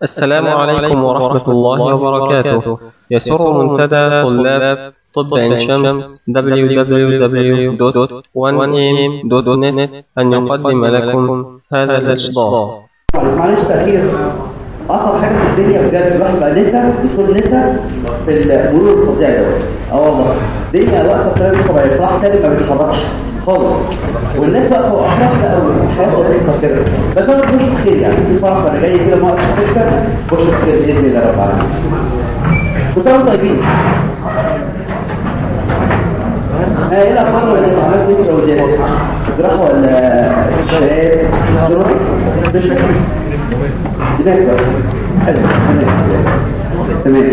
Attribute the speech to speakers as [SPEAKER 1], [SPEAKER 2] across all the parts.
[SPEAKER 1] السلام عليكم ورحمة الله وبركاته يسر منتدى طلاب طب عين شمس www.1am.net أن يقدم لكم هذا الإصدار
[SPEAKER 2] معلش تأخير أصعب حاجة في الدنيا بجد الواحد بقى نسا دكتور نسا في المرور الفظيع دوت اه والله الدنيا واقفة بطريقة مش طبيعية صلاح سالم ما بيتحركش خالص والناس واقفة وأفراح بقى والحياة بسيطة كده بس أنا بخش بخير يعني في فرح وأنا جاي كده موقف في السكة بخش بخير بإذن الله رب العالمين كل سنة وأنتم طيبين ها ايه الاخبار اللي انت عملت ايه في الوداد جراحه ولا استشارات جراحه استشارات هناك بقى حلو هناك تمام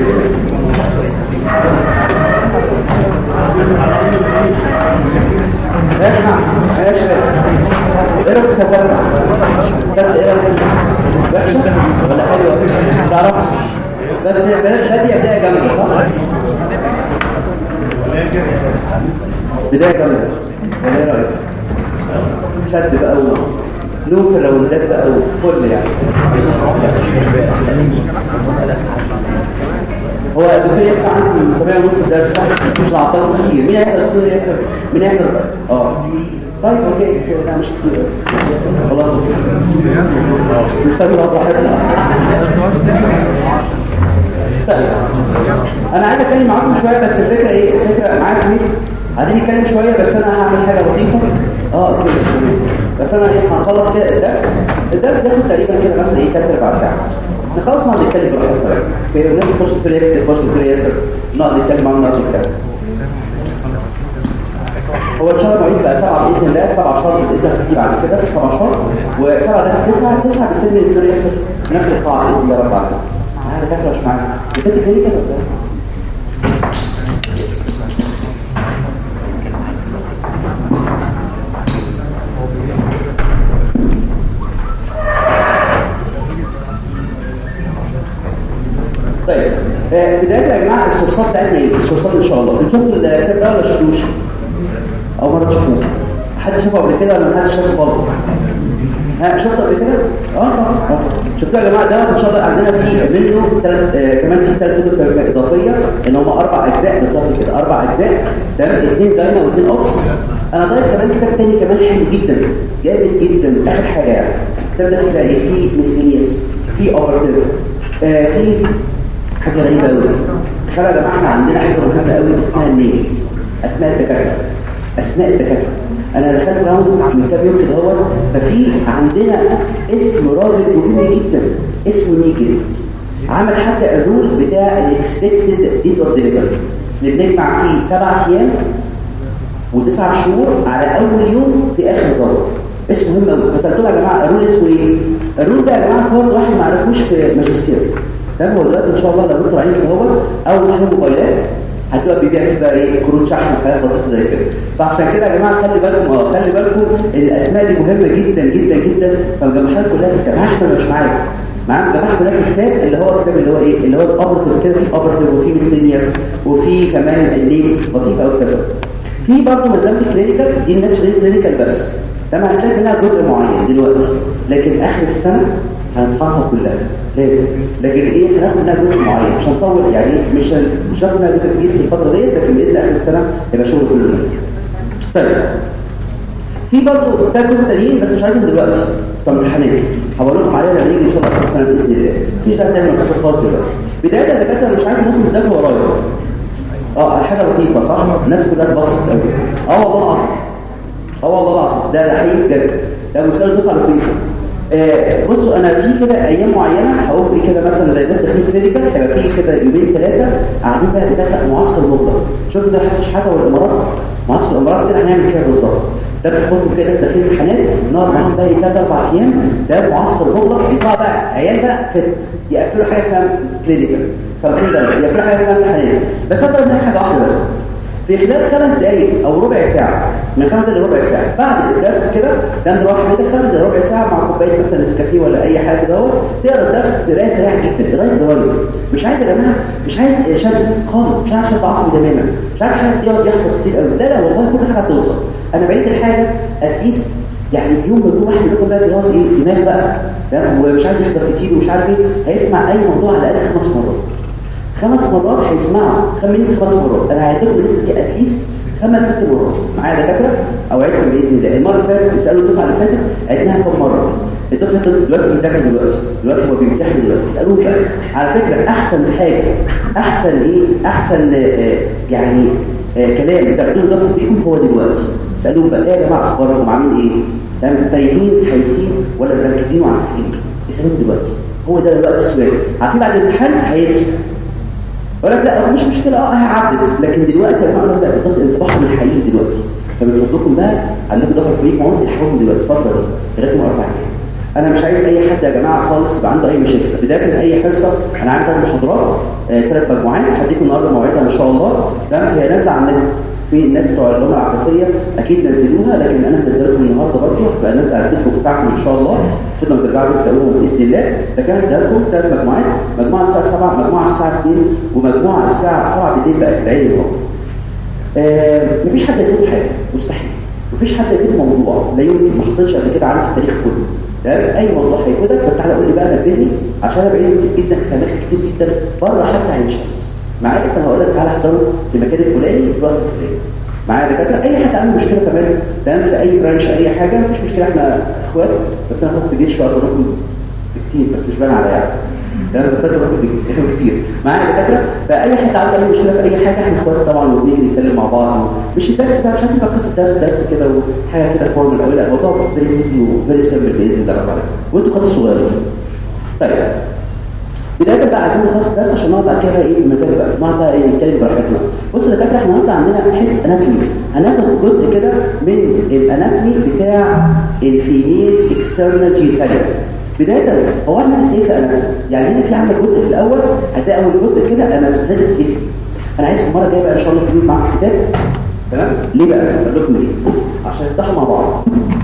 [SPEAKER 2] يا جماعه يا شباب ايه رايك في سفرنا سفر ايه رايك وحشه ولا حلوه ما تعرفش بس بلاش هاديه بدايه جامده صح بداية جامدة ولا ايه رأيك؟ شد بقى ونوم في الراوندات بقى وفل يعني هو الدكتور ياسر عنده طبيعي نص الدرس صح؟ مش العطار كتير مين هيحضر الدكتور ياسر؟ مين هيحضر؟ اه طيب اوكي لا مش كتير خلاص اوكي نستنى وضع حلو طيب انا عايز اتكلم معاكم شويه بس الفكره ايه الفكره معايا زميل عايزين نتكلم شويه بس انا هعمل حاجه لطيفه اه كده بس انا ايه هنخلص كده الدرس الدرس بياخد تقريبا كده مثلا ايه 3 4 ساعه نخلص نقعد نتكلم براحتنا طيب اوكي الناس تخش في ريست تخش في ياسر نقعد نتكلم عنه نقعد نتكلم هو ان شاء الله المواعيد بقى سبعه باذن الله سبعه شهر باذن الله هتيجي بعد كده سبعه شهر وسبعه ده تسعه تسعه بيسلم الدكتور ياسر نفس القاعه باذن الله رب العالمين معايا دكاتره مش معايا دكاتره كده كده ولا طيب آه بدايه يا جماعه السورسات بتاعتنا ايه السورسات ان شاء الله انتوا شفتوا الكتاب ده ولا شفتوش او مره تشوفوه حد شافه قبل كده ولا ما حدش شافه خالص ها شفته قبل كده اه اه شفتوا يا جماعه ده ان شاء الله عندنا في منه ثلاث آه كمان في ثلاث كتب اضافيه ان هم اربع اجزاء بالظبط كده اربع اجزاء تمام اثنين دايما واثنين اوبس انا ضايف كمان كتاب تاني كمان حلو جدا جامد جدا اخر حاجه يعني الكتاب ده فيه ايه فيه مسلينيس فيه اوبرتيف آه في حاجه غريبه قوي تخيلوا يا جماعه احنا عندنا حاجه مهمه قوي اسمها النيمز اسماء الدكاتره اسماء الدكاتره انا دخلت راوند من كام يوم كده هو ففي عندنا اسم راجل مهم جدا اسمه نيجل عمل حتى الرول بتاع الاكسبكتد ديت اوف ديليفري اللي بنجمع فيه سبع ايام وتسع شهور على اول يوم في اخر دوره اسمه مهم قوي فسالتهم يا جماعه الرول اسمه ايه الرول ده يا جماعه فرد واحد ما عرفوش في ماجستير تمام هو دلوقتي ان شاء الله لو انتوا رايحين اهو اول حاجه موبايلات هتبقى بيبيع فيه بقى ايه كروت شحن وحاجات لطيفه زي كده فعشان كده يا جماعه خلي بالكم اه خلي بالكم الاسماء دي مهمه جدا جدا جدا فالجماعات كلها في الجماعه احنا مش معايا معاهم جماعه كلها في الكتاب اللي هو الكتاب اللي هو ايه اللي هو الاوبرتيف كده في اوبرتيف وفي ميستينيوس وفي كمان النيمز لطيفه قوي كده في برضه ملزمه كلينيكال دي الناس في كلينيكال بس طبعا هتلاقي منها جزء معين دلوقتي لكن اخر السنه هنطحنها كلها لازم لكن ايه هناخد منها جزء معين مش هنطول يعني مش مش هناخد منها جزء كبير في الفتره ديت لكن باذن اخر السنه يبقى شغل كله ده طيب في برضه كتاب كتب تانيين بس مش عايزهم دلوقتي بتوع امتحانات هقول لكم عليها لما يجي ان شاء الله اخر السنه باذن الله مفيش بقى تعمل مكتوب خالص دلوقتي بدايه الدكاتره مش عايز انكم تذاكروا ورايا اه حاجه لطيفه صح الناس كلها تبسط قوي اه والله العظيم اه والله العظيم ده ده حقيقي بجد ده مثال دفعه لطيفه آه بصوا انا في كده ايام معينه هقول ايه كده مثلا زي الناس داخلين كلينيكال هيبقى في كده يومين ثلاثه قاعدين بقى بقى معسكر مطلق شوف ده حاسس حاجه والامارات معسكر الامارات كده هنعمل كده بالظبط ده بياخدوا كده ناس داخلين امتحانات نقعد معاهم بقى ثلاث اربع ايام ده معسكر مطلق يطلع بقى عيال بقى فت يقفلوا حاجه اسمها كلينيكال 50 درجه يقفلوا حاجه اسمها امتحانات بس اقدر منك حاجه واحده بس في خلال خمس دقايق او ربع ساعه من خمس دقايق لربع ساعه بعد الدرس كده ده نروح كده خمس دقايق ربع ساعه مع كوبايه مثلا نسكافيه ولا اي حاجه كده اهو تقرا الدرس قرايه سريعه جدا قرايه دوايب مش عايز يا جماعه مش عايز شد خالص مش عايز شد عصبي تماما مش عايز حد يقعد يحفظ كتير قوي لا لا والله كل حاجه هتوصل انا بعيد الحاجه اتليست يعني يوم ما يكون واحد منكم بقى يقعد ايه دماغ بقى تمام ومش عايز يحضر كتير ومش عارف ايه هيسمع اي موضوع على الاقل خمس مرات خمس مرات هيسمعه خم مني خمس مرات انا هعيدكم لسه دي اتليست خمس ست مرات معايا دكاتره اوعدكم باذن الله المره اللي فاتت بيسالوا الدفعه اللي فاتت عدناها كم مره الدفعه دلوقتي بيذاكر دلوقتي دلوقتي هو بيمتحن دلوقتي اسالوه بقى على فكره احسن حاجه احسن ايه احسن آه يعني آه كلام تاخدوه ضفوا فيكم هو دلوقتي اسالوه بقى ايه يا جماعه اخباركم عاملين ايه تمام تايهين حايسين ولا مركزين وعارفين اسالوه دلوقتي هو ده دلوقتي السؤال عارفين بعد الامتحان هينسوا يقول لك لا مش مشكله اه هي عدت لكن دلوقتي يا جماعه بقى بالظبط انطباعهم الحقيقي دلوقتي فمن فضلكم بقى عندكم ضغط فيك مواد الحقهم دلوقتي الفتره دي لغايه يوم اربع ايام انا مش عايز اي حد يا جماعه خالص يبقى عنده اي مشاكل بدايه من اي حصه انا عندي ثلاث محاضرات ثلاث آه مجموعات هديكم النهارده موعدها ان شاء الله تمام هي نازله على النت في الناس بتوع اللغه العباسيه اكيد نزلوها لكن انا منزلكم النهارده برضه هتبقى نازله على الفيسبوك بتاعكم ان شاء الله المفروض لما ترجعوا تلاقوهم باذن الله لكن هديها لكم ثلاث مجموعات مجموعه الساعه 7 مجموعه الساعه 2 ومجموعه الساعه 7 بالليل بقى في العين اهو آه مفيش حد يكتب حاجه مستحيل مفيش حد يكتب موضوع لا يمكن ما حصلش قبل كده عندي في التاريخ كله تمام اي موضوع هيفيدك بس تعالى قول لي بقى نبهني عشان انا بعيد كتير جدا في اماكن كتير جدا بره حتى عين شمس معايا فانا هقول لك تعالى احضره في المكان الفلاني في الوقت الفلاني معايا دكاتره اي حد عنده مشكله كمان تمام في اي برانش اي حاجه مفيش مشكله احنا اخوات بس انا كنت جيش وقت كتير بس مش باين على يعني تمام بس انا كنت كتير معايا دكاتره فاي حد عنده اي مشكله في اي حاجه احنا اخوات طبعا وبنيجي نتكلم مع بعض مش الدرس بقى مش هتبقى قصه درس درس كده وحاجه كده فورمال قوي لا الموضوع فيري ايزي وفيري سمبل باذن الله تعالى وانتوا خلاص صغيرين طيب بدايه بقى عايزين نخلص الدرس عشان نقعد بعد كده ايه بمزاج بقى نقعد بقى ايه نتكلم براحتنا بص يا دكاتره احنا النهارده عندنا حته اناتومي هناخد جزء كده من الاناتومي بتاع الفيميل اكسترنال جينيتاليا بدايه هو احنا ندرس ايه في اناتومي يعني هنا في عندك جزء في الاول هتلاقي اول جزء كده اناتومي ندرس ايه انا عايزكم المره الجايه بقى ان شاء الله تجيبوا معاكم كتاب تمام ليه بقى اقول لكم ليه عشان نفتحوا مع بعض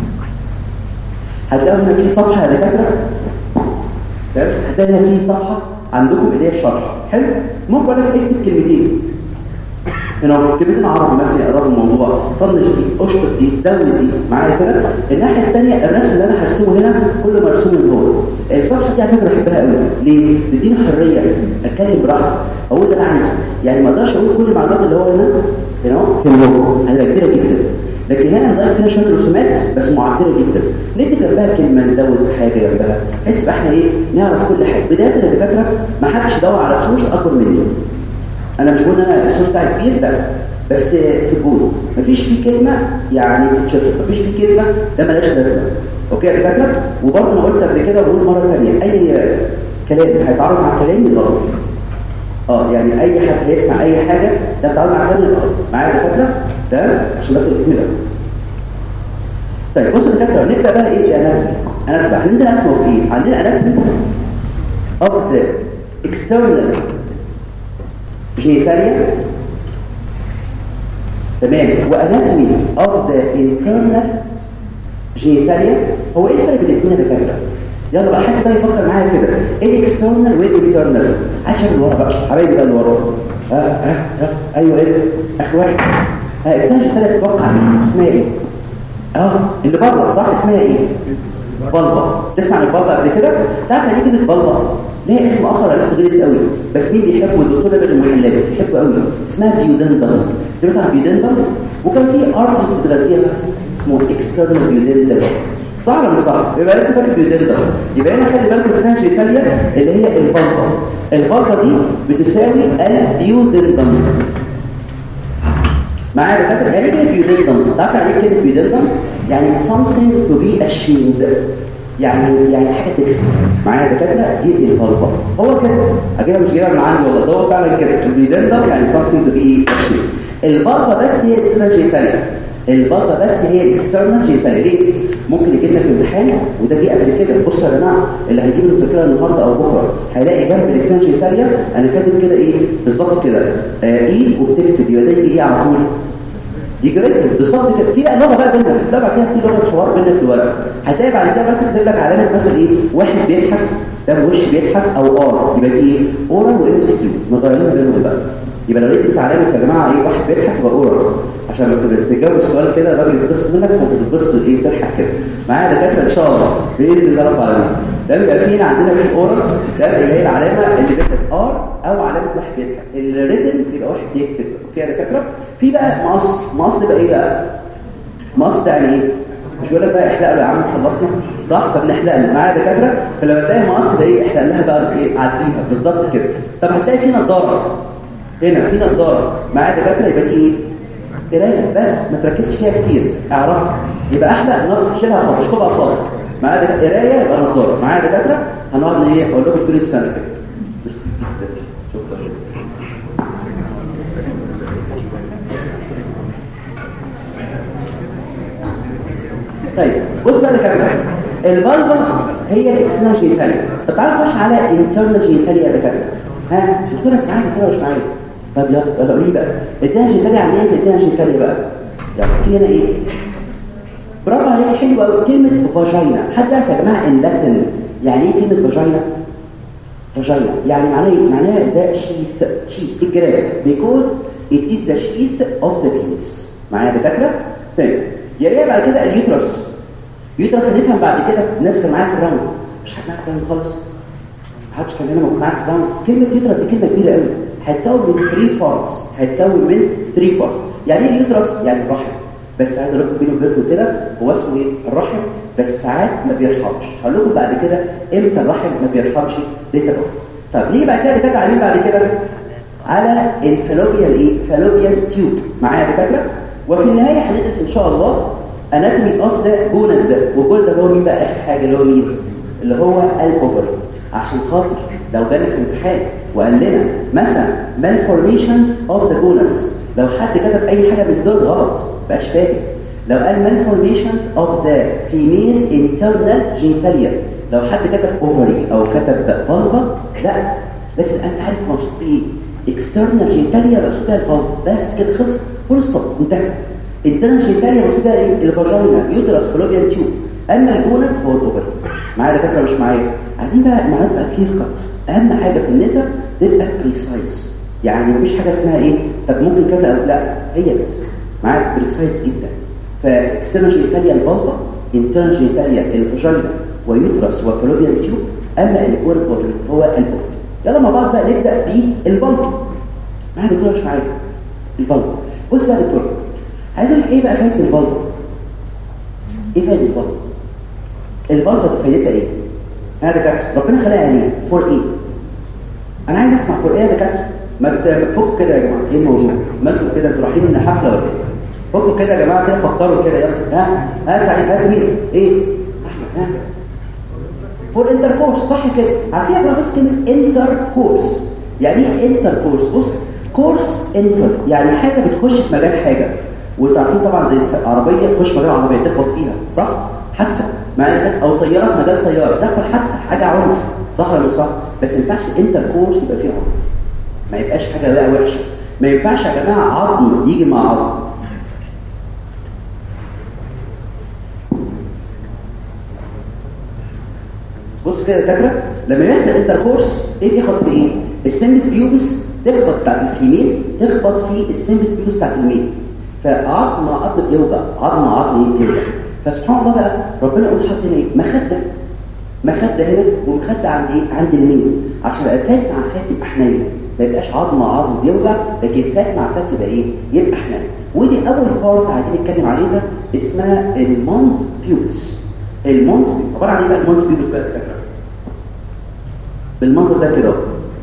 [SPEAKER 2] هتلاقوا هنا في صفحه يا دكاتره تمام هتلاقي هنا في صفحه عندكم اللي هي الشرح حلو ممكن اقول لك اكتب كلمتين هنا كلمتين عربي مثلا اقرب الموضوع طنش دي اشطب دي زود دي معايا كده الناحيه الثانيه الرسم اللي انا هرسمه هنا كله مرسوم من فوق الصفحه دي على فكره بحبها قوي ليه بتديني حريه اتكلم براحتي اقول اللي انا عايزه يعني ما اقدرش اقول كل المعلومات اللي هو هنا هنا اهو هتبقى كبيره جدا لكن هنا نضيف هنا شويه رسومات بس معبره جدا ندي جنبها كلمه نزود حاجه جنبها بحيث يبقى احنا ايه نعرف كل حاجه بدايه الدكاتره ما حدش يدور على سورس اكبر مني انا مش بقول ان انا السورس بتاعي كبير لا بس في الجول مفيش فيه كلمه يعني تتشرح مفيش فيه كلمه ده ملهاش لازمه اوكي يا دكاتره وبرضه انا قلت قبل كده وبقول مره ثانيه اي كلام هيتعارض مع كلامي غلط اه يعني اي حد هيسمع اي حاجه ده بتعامل مع كلامي غلط معايا يا دكاتره تمام عشان بس الاسم ده طيب بصوا يا دكاتره نبدا بقى ايه اناتومي اناتومي احنا عندنا اناتومي في ايه عندنا اناتومي اوف ذا اكسترنال جينيتاليا تمام واناتومي اوف ذا انترنال جينيتاليا هو ايه الفرق بين الاثنين يا دكاتره يلا بقى حد بقى يفكر معايا كده ايه الاكسترنال وايه الانترنال عشان اللي ورا بقى حبايبي بقى اللي ورا ها ها ها ايوه ايه اخ واحد ها اكسترنال جينيتاليا تتوقع اسمها ايه اه اللي بره صح اسمها ايه بلبه تسمع عن البلبه قبل كده تعرف يعني ايه كلمه بلبه ليها اسم اخر على اسم غلس قوي بس مين بيحبه الدكتور نبيل المحلبي بيحبه قوي اسمها بيودندل سمعت عن بيودندل وكان في ارتست بتغذيها اسمه اكسترنال بيودندل صح ولا مش صح يبقى انت فاكر بيودندل يبقى هنا خلي بالكم اسمها شيكاليا اللي هي البلبه البلبه دي بتساوي البيودندل معايا دكاتره يعني ايه بيودندل تعرف يعني ايه كلمه بيودندل يعني something to be ashamed يعني يعني حاجه تكسب معايا دكاتره دي البلبه هو كده اجيبها مش جايبها من عندي والله ده هو فعلا كده البيودندل يعني something to be ashamed البلبه بس هي الاكسترنال جينيتاليا البلبه بس هي الاكسترنال جينيتاليا ليه ممكن يجي لنا في امتحان وده جه قبل كده بصوا يا جماعه اللي هيجيب المذاكره النهارده او بكره هيلاقي جنب الاكسترنال جينيتاليا انا كاتب كده ايه بالظبط كده آه ايد وبتكتب يبقى ده يجي ايه على طول يجي رتب بالظبط كده في بقى لغه بقى بيننا هتلاقي بعد كده في لغه حوار بيننا في الورق هتلاقي بعد كده مثلا كاتب لك علامه مثلا ايه واحد بيضحك ده وش بيضحك او ار يبقى دي ايه اورال وام اس كيو مغيرين بينهم بقى يبقى لو لقيت انت علامه يا جماعه ايه واحد بيضحك يبقى اورال عشان لما تجاوب السؤال كده الراجل يتبسط منك فانت تتبسط ايه بتضحك كده معايا دكاتره ان شاء الله باذن الله رب العالمين ده بيبقى فينا عندنا في اورال ده اللي هي العلامه اللي بتكتب ار او علامه واحد بيضحك الريتن بيبقى واحد بيكتب اوكي يا دكاتره في بقى مقص مقص ده بقى ايه بقى مقص ده يعني ايه مش بيقول لك بقى احلق له يا عم خلصنا صح طب نحلق له معايا دكاتره فلما تلاقي مقص ده ايه احلق لها بقى ايه عديها بالظبط كده طب هتلاقي في نضاره هنا في نضاره معايا دكاتره يبقى دي ايه قرايه بس ما تركزش فيها كتير اعرفها يبقى احلق نضاره شيلها خالص اشطبها خالص معايا دكاتره قرايه يبقى نضاره معايا دكاتره هنقعد ايه اقول لكم طول السنه كده ميرسي جدا شكرا طيب بص بقى دكاتره البلبه هي الاكسترنال جينيتاليا طب تعالى نخش على الانترنال جينيتاليا يا دكاتره ها دكتوره انت عايزه كده مش معايا طب يلا يلا قولي بقى الانترنال جينيتاليا يعني ايه الانترنال جينيتاليا بقى يلا في هنا ايه برافو عليك حلوه قوي كلمه فاجينا حد يعرف يا جماعه ان لاتن يعني ايه كلمه فاجينا فاجينا يعني معناها ايه معناها ده شيث شيث الجراب because it is the sheath of the penis معايا دكاتره طيب يا ريت بعد كده اليوترس يوترس هنفهم بعد كده الناس كانوا معايا في الراوند مش حد معايا في الراوند خالص محدش كان هنا موجود معايا في الراوند كلمه يوترس دي كلمه كبيره قوي هتكون من 3 بارتس هتكون من 3 بارتس يعني ايه اليوترس يعني الرحم بس عايز اقول لكم بينه وبينكم كده هو اسمه ايه الرحم بس ساعات ما بيرحمش هقول لكم بعد كده امتى الرحم ما بيرحمش ليه تبقى طب ليه بعد كده دكاتره عاملين بعد كده على الفالوبيان ايه فالوبيان تيوب معايا دكاتره وفي النهايه هندرس ان شاء الله اناتومي اوف ذا جونال ده والجول ده هو مين بقى اخر حاجه اللي هو مين اللي هو الاوفر عشان خاطر لو جالك في امتحان وقال لنا مثلا malformations of the gonads لو حد كتب اي حاجه من دول غلط بقاش فاهم لو قال malformations of the female internal genitalia لو حد كتب ovary او كتب vulva لا لازم انت عارف مقصود بايه external genitalia مقصود بيها الفالفا بس كده خلص فول ستوب انتهى internal genitalia مقصود بيها ايه الفاجينا يوترس فالوبيان تيوب اما الجونات هو الاوفري معايا دكاتره مش معايا عايزين بقى المعلومات تبقى كلير كات اهم حاجه في النساء تبقى بريسايز يعني مفيش حاجه اسمها ايه طب ممكن كذا او لا هي كذا معاك بريسايز جدا فاكسترنال جينيتاليا البلطه انترنال جينيتاليا الفاجينا ويوترس وفالوبيان تيوب اما الاوربول هو الاوفري يلا مع بعض بقى نبدا بالبلطه معايا دكتور مش معايا البلطه بص بقى يا دكتور عايز اقول لك ايه بقى فايده البلطه ايه فايده البلطه البلطه فايدتها ايه هذا دكاتره ربنا خلقها ليه فور ايه انا عايز اسمع فور ايه يا دكاتره ما تفك كده يا جماعه ايه الموضوع ما انتوا كده انتوا رايحين حفله ولا ايه فكوا كده يا جماعه كده فكروا كده يلا ها ها سعيد ها سمير ايه احمد ها فور انتركورس صح كده عارفين احنا بس كلمه انتركورس يعني ايه انتركورس بص كورس انتر يعني حاجه بتخش في مجال حاجه وتعرفين طبعا زي العربيه تخش مجال عربيه تخبط فيها صح حادثه معنى او طياره في مجال طياره تحصل حادثه حاجه عنف صح ولا مش صح بس ما ينفعش انتركورس يبقى فيه عنف ما يبقاش حاجه بقى وحشه ما ينفعش يا جماعه عظم يجي مع عظم بص كده يا دكاتره لما يحصل انتركورس ايه بيخبط في ايه السيمبس بيوبس تخبط بتاعت الفيميل تخبط في السيمبس بيوبس بتاعت الميل فعظم مع عظم بيوجع عظم مع عظم بيوجع فسبحان الله بقى ربنا يقول حط هنا ايه مخده مخده هنا ومخده عند ايه عند الميل عشان يبقى فات مع فات يبقى حنين ما يبقاش عظم مع عظم بيوجع لكن فات مع فات يبقى ايه يبقى حنين ودي اول بارت عايزين نتكلم عليها اسمها المونز بيوبس المونز عباره عن ايه بقى المونز بيوبس بقى الفكره بالمنظر ده كده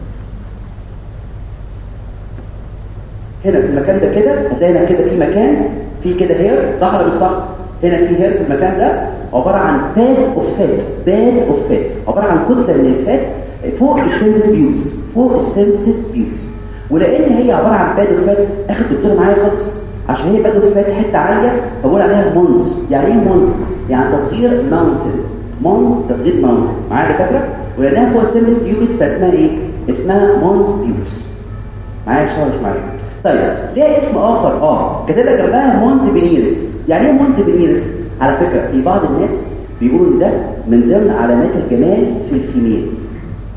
[SPEAKER 2] هنا في المكان ده كده هتلاقي هنا كده في مكان في كده هير صح ولا مش صح هنا في هير في المكان ده عباره عن باد اوف فات باد اوف فات عباره عن كتله من الفات فوق السيمبس بيوز فوق السيمبس بيوز ولان هي عباره عن باد اوف فات اخد الدكتور معايا خالص عشان هي باد اوف فات حته عاليه فبقول عليها مونز يعني ايه مونز يعني تصغير ماونتن مونز تصغير ماونتن معايا دكاتره ولانها فوق السيمبس بيوز فاسمها ايه اسمها مونز بيوز معايا شويه مش معايا طيب ليها اسم اخر اه كاتب لك جنبها مونز بينيرس يعني ايه مونز بينيرس على فكره في بعض الناس بيقولوا ان ده من ضمن علامات الجمال في الفيميل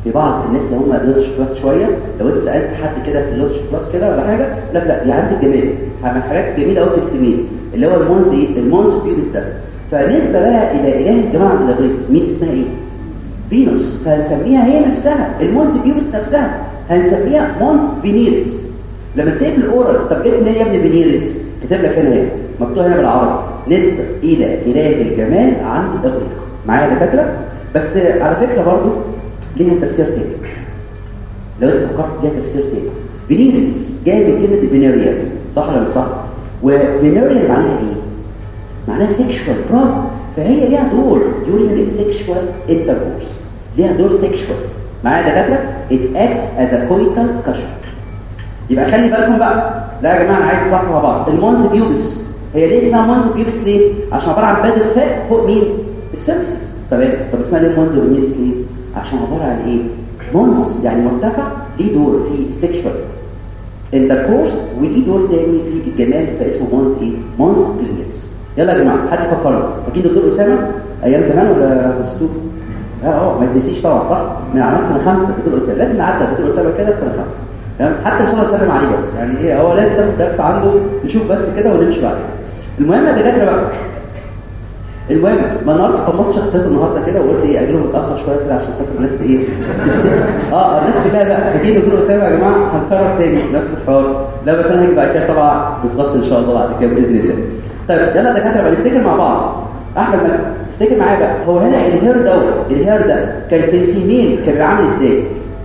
[SPEAKER 2] في بعض الناس اللي هم لوس شوكولاته شويه لو انت سالت حد كده في اللوس شوكولاته كده ولا حاجه لا لا دي عند الجمال من الحاجات الجميله قوي في الفيميل اللي هو المونز ايه المونز بيوبس ده فنسبه بقى الى اله الجماعه عند الاغريق مين اسمها ايه فينوس فهنسميها هي نفسها المونز بيوبس نفسها هنسميها مونز فينيريس لما تسيب الاورال طب جبت منين يا ابني فينيريس كاتب لك هنا ايه مكتوب هنا بالعربي نسبه الى اله الجمال عند الاغريق معايا دكاتره بس على فكره برضو ليها تفسير تاني لو انت فكرت ليها تفسير تاني فينيريس جاي من كلمه فينيريال صح ولا مش صح وفينيريال معناها ايه معناها سيكشوال برافو فهي ليها دور during sexual intercourse ليها دور سيكشوال معايا دكاتره it acts as a coital cushion يبقى خلي بالكم بقى لا يا جماعه انا عايز اصحصح مع بعض المونز بيوبس هي ليه اسمها مونز بيوبس ليه عشان عباره عن بادر فات فوق مين السيرفيسز تمام طب اسمها ليه مونز بيوبس ليه عشان عباره عن ايه مونز يعني مرتفع ليه دور في السكشوال انتركورس وليه دور تاني في الجمال فاسمه مونز ايه مونز بيوبس يلا يا جماعه حد يفكرنا فاكرين دكتور اسامه ايام زمان ولا نسيتوه اه اه ما تنسيش طبعا صح من عملت سنه خمسه دكتور اسامه لازم نعدي دكتور اسامه كده في سنه خمسه تمام حتى ان شاء الله نسلم عليه بس يعني ايه هو لازم تاخد درس عنده نشوف بس كده ونمشي بعدين المهم يا دكاتره بقى المهم ما النهارده خلصت شخصيته النهارده كده وقلت ايه اجله متاخر شويه كده عشان خاطر الناس ايه اه الناس كلها بقى فاكرين دكتور اسامه يا جماعه هنكرر تاني نفس الحوار لا بس انا هاجي بعد كده سبعه بالظبط ان شاء الله بعد كده باذن الله طيب يلا يا دكاتره بقى نفتكر مع بعض احمد مجدي افتكر معايا بقى هو هنا الهير دوت الهير ده كان في الفيميل كان بيبقى عامل ازاي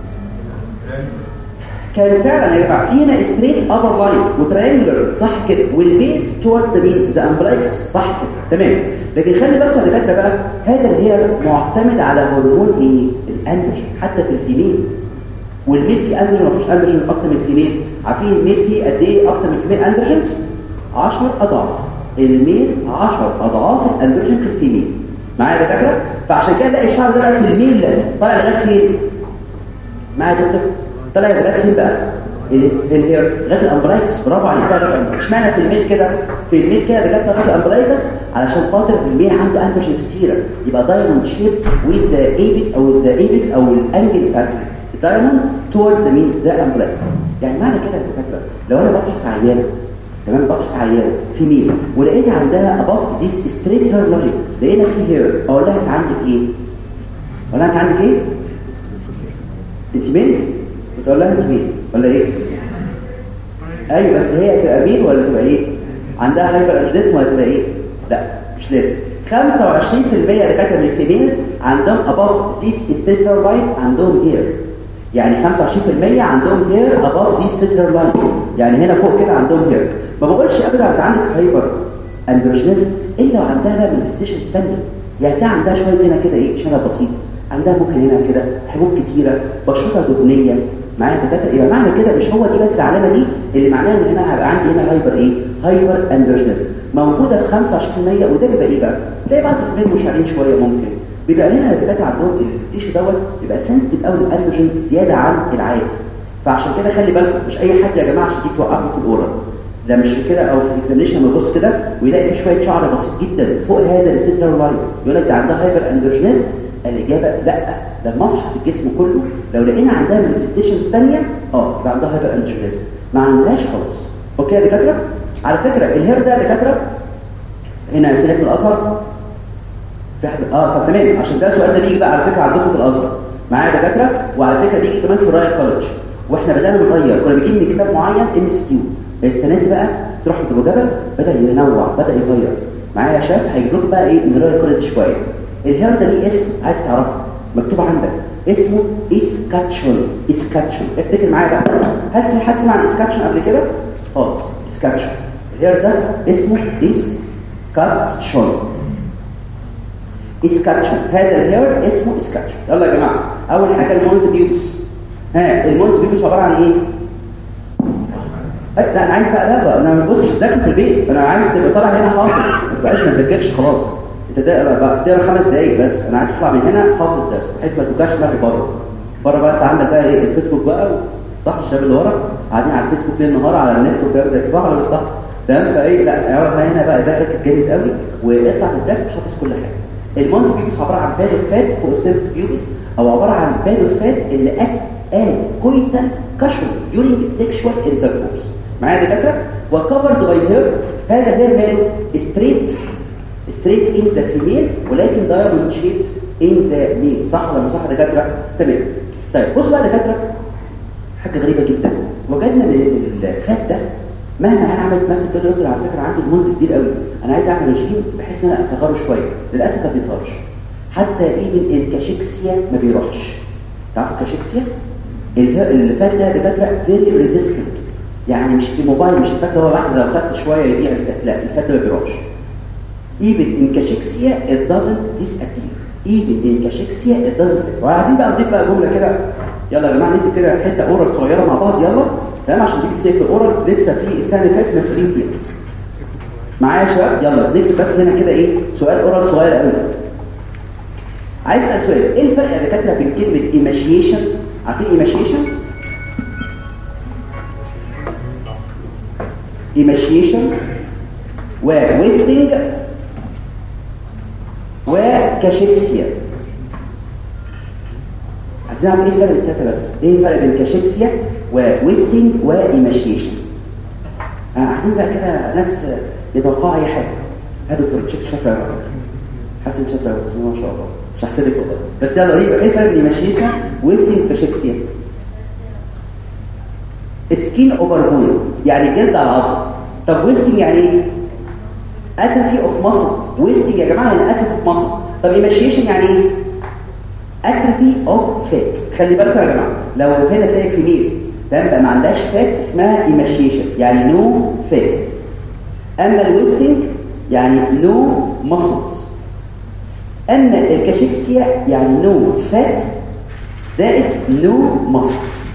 [SPEAKER 2] كان فعلا يا جماعه في هنا ستريت ابر لاين وتريانجلر صح كده والبيس توردز ذا مين ذا امبلايكس صح كده تمام لكن خلي بالكم يا دكاتره بقى هذا الهير معتمد على هرمون ايه الاندروجين حتى في الفيميل والميل فيه اندروجين ما فيش اندروجين اكتر من الفيميل عارفين الميل فيه قد ايه اكتر من الفيميل اندروجينز 10 اضعاف الميل 10 اضعاف الاندروجين في الفيميل معايا يا دكاتره فعشان كده تلاقي الشعر ده في الميل طالع لغايه فين معايا يا دكتور طلع لغايه فين بقى الهير لغايه الامبلايكس برافو عليك بقى اشمعنى في الميل كده في الميل كده لغايه لغايه الامبلايكس علشان خاطر الميل عنده اندروجينز كتيره يبقى دايموند شيب ويز ذا ايبك او ذا ايبكس او الانجل بتاع الدايموند توردز ذا مين ذا امبلايكس يعني معنى كده يا دكاتره لو انا بفحص عيانه تمام بفحص عيانه في ميل ولقيت عندها اباف ذيس ستريت هير لاين لقينا في هير اقول لها انت عندك ايه؟ اقول لها انت عندك ايه؟ انت مين؟ بتقول لها انت مين ولا ايه ايوه بس هي تبقى مين ولا تبقى ايه عندها هايبر انجليزم ولا تبقى ايه لا مش لازم 25% دكاتره من الفيميلز عندهم above this stator line عندهم هير يعني 25% عندهم هير above this stator line يعني هنا فوق كده عندهم هير ما بقولش ابدا انت عندك هايبر اندروجينيزم الا وعندها بقى مانيفستيشنز ثانيه يعني تلاقي عندها شويه هنا كده ايه شنب بسيط عندها ممكن هنا كده حبوب كتيره بشرتها دهنيه معايا دكاتره يبقى معنى كده مش هو دي بس العلامه دي اللي معناها ان انا هيبقى عندي هنا هايبر ايه هايبر اندروجينيزم موجوده في 25% وده بيبقى ايه بقى تلاقي بعض الفيميل مشعرين شويه ممكن بيبقى هنا الدكاتره عندهم التيشو دوت بيبقى سنسيتيف قوي للاندروجين زياده عن العادي فعشان كده خلي بالكم مش اي حد يا جماعه عشان تيجي توقفه في الاورال ده مش كده او في الاكزامينشن لما يبص كده ويلاقي في شويه شعر بسيط جدا فوق هذا الستيتر لاين يقول لك ده عندها هايبر اندروجينيزم الاجابه لا لما افحص الجسم كله لو لقينا عندها مانيفستيشنز ثانيه اه يبقى عندها هايبر اندروجينيزم ما عندهاش خالص اوكي يا دكاتره على فكره الهير ده يا دكاتره هنا في ناس من الازهر في حد اه طب تمام عشان ده السؤال ده بيجي بقى على فكره عندكم في الازهر معايا دكاتره وعلى فكره بيجي كمان في رايت كولج واحنا بدانا نغير كنا بنجيب من كتاب معين ام اس كيو السنه دي بقى تروح عند ابو جبل بدا ينوع بدا يغير معايا يا شباب هيجيب لكم بقى ايه من رايت كولج شويه الهير ده ليه اسم عايز تعرفه مكتوب عندك اسمه اسكاتشون اسكاتشون افتكر معايا بقى هل حد سمع عن اسكاتشون قبل كده خالص اسكاتشون الهير ده اسمه اسكاتشون اسكاتشون هذا الهير اسمه اسكاتشون يلا يا جماعه اول حاجه المونز بيوبس ها المونز بيوبس عباره عن ايه لا انا عايز بقى لا انا ما ببصش ذاكر في البيت انا عايز تبقى طالع هنا حافظ ما تبقاش ما تذاكرش خلاص انت تقرا بقى تقرا خمس دقايق بس انا عايز اطلع من هنا حافظ الدرس بحيث ما توجعش دماغي بره بره بقى انت عندك بقى ايه الفيسبوك بقى صح الشباب اللي ورا قاعدين على الفيسبوك ليل نهار على النت وكلام زي كده صح ولا مش صح تمام فايه لا اقعد هنا بقى ذاكر ركز جامد قوي واطلع من الدرس حافظ كل حاجه المونز بيوبس عباره عن باد اوف فات فوق السيرفس بيوبس او عباره عن باد اوف فات اللي اكس از كويتال كاشون during sexual intercourse معايا يا دكاتره وكفرد باي هير هذا هير ماله ستريت ستريت ان ذا فيميل ولكن دايموند شيبت ان ذا ميل صح ولا مش صح يا دكاتره تمام طيب بصوا بقى يا دكاتره حاجه غريبه جدا وجدنا ان الفات ده مهما انا عملت مثلا تقول لي على فكره عندي المنز كبير قوي انا عايز اعمل رجيم بحيث ان انا اصغره شويه للاسف ما بيظهرش حتى ايفن الكاشيكسيا ما بيروحش تعرفوا الكاشيكسيا الفات ده دكاتره فيري ريزيستنت يعني مش في موبايل مش الفات هو واحد لو خس شويه يضيع الفات لا الفات ده ما بيروحش even in cachexia it doesn't disappear even in cachexia it doesn't disappear وعايزين بقى نضيف بقى جمله كده يلا يا جماعه نكتب كده حته اورال صغيره مع بعض يلا تمام عشان تيجي تسيب الاورال لسه في السنه اللي فاتت مسؤولين فيها معايا يا شباب يلا نكتب بس هنا كده ايه سؤال اورال صغير قوي عايز اسال سؤال ايه الفرق يا دكاتره بين كلمه ايماشيشن عارفين ايماشيشن ايماشيشن وويستنج وكاشيكسيا عايزين نعمل ايه الفرق بين الثلاثه بس ايه الفرق بين كاشيكسيا وويستنج وايماشيشن آه عايزين بقى كده ناس يتوقعوا اي حاجه هاتوا دكتور تشيك شاطر حسن شاطر بسم الله ما شاء الله مش هحسدك والله بس يلا ايه ايه الفرق بين ايماشيشن وويستنج وكاشيكسيا سكين اوفر بون يعني جلد على العظم طب ويستنج يعني ايه اتروفي اوف ماسلز ويستنج يا جماعه يعني اتروفي اوف ماسلز طب ايماشيشن يعني ايه اتروفي اوف فات خلي بالكم يا جماعه لو هنا تلاقي في ميل تمام بقى ما عندهاش فات اسمها ايماشيشن يعني نو فات اما الويستنج يعني نو ماسلز ان الكاشيكسيا يعني نو فات زائد نو ماسلز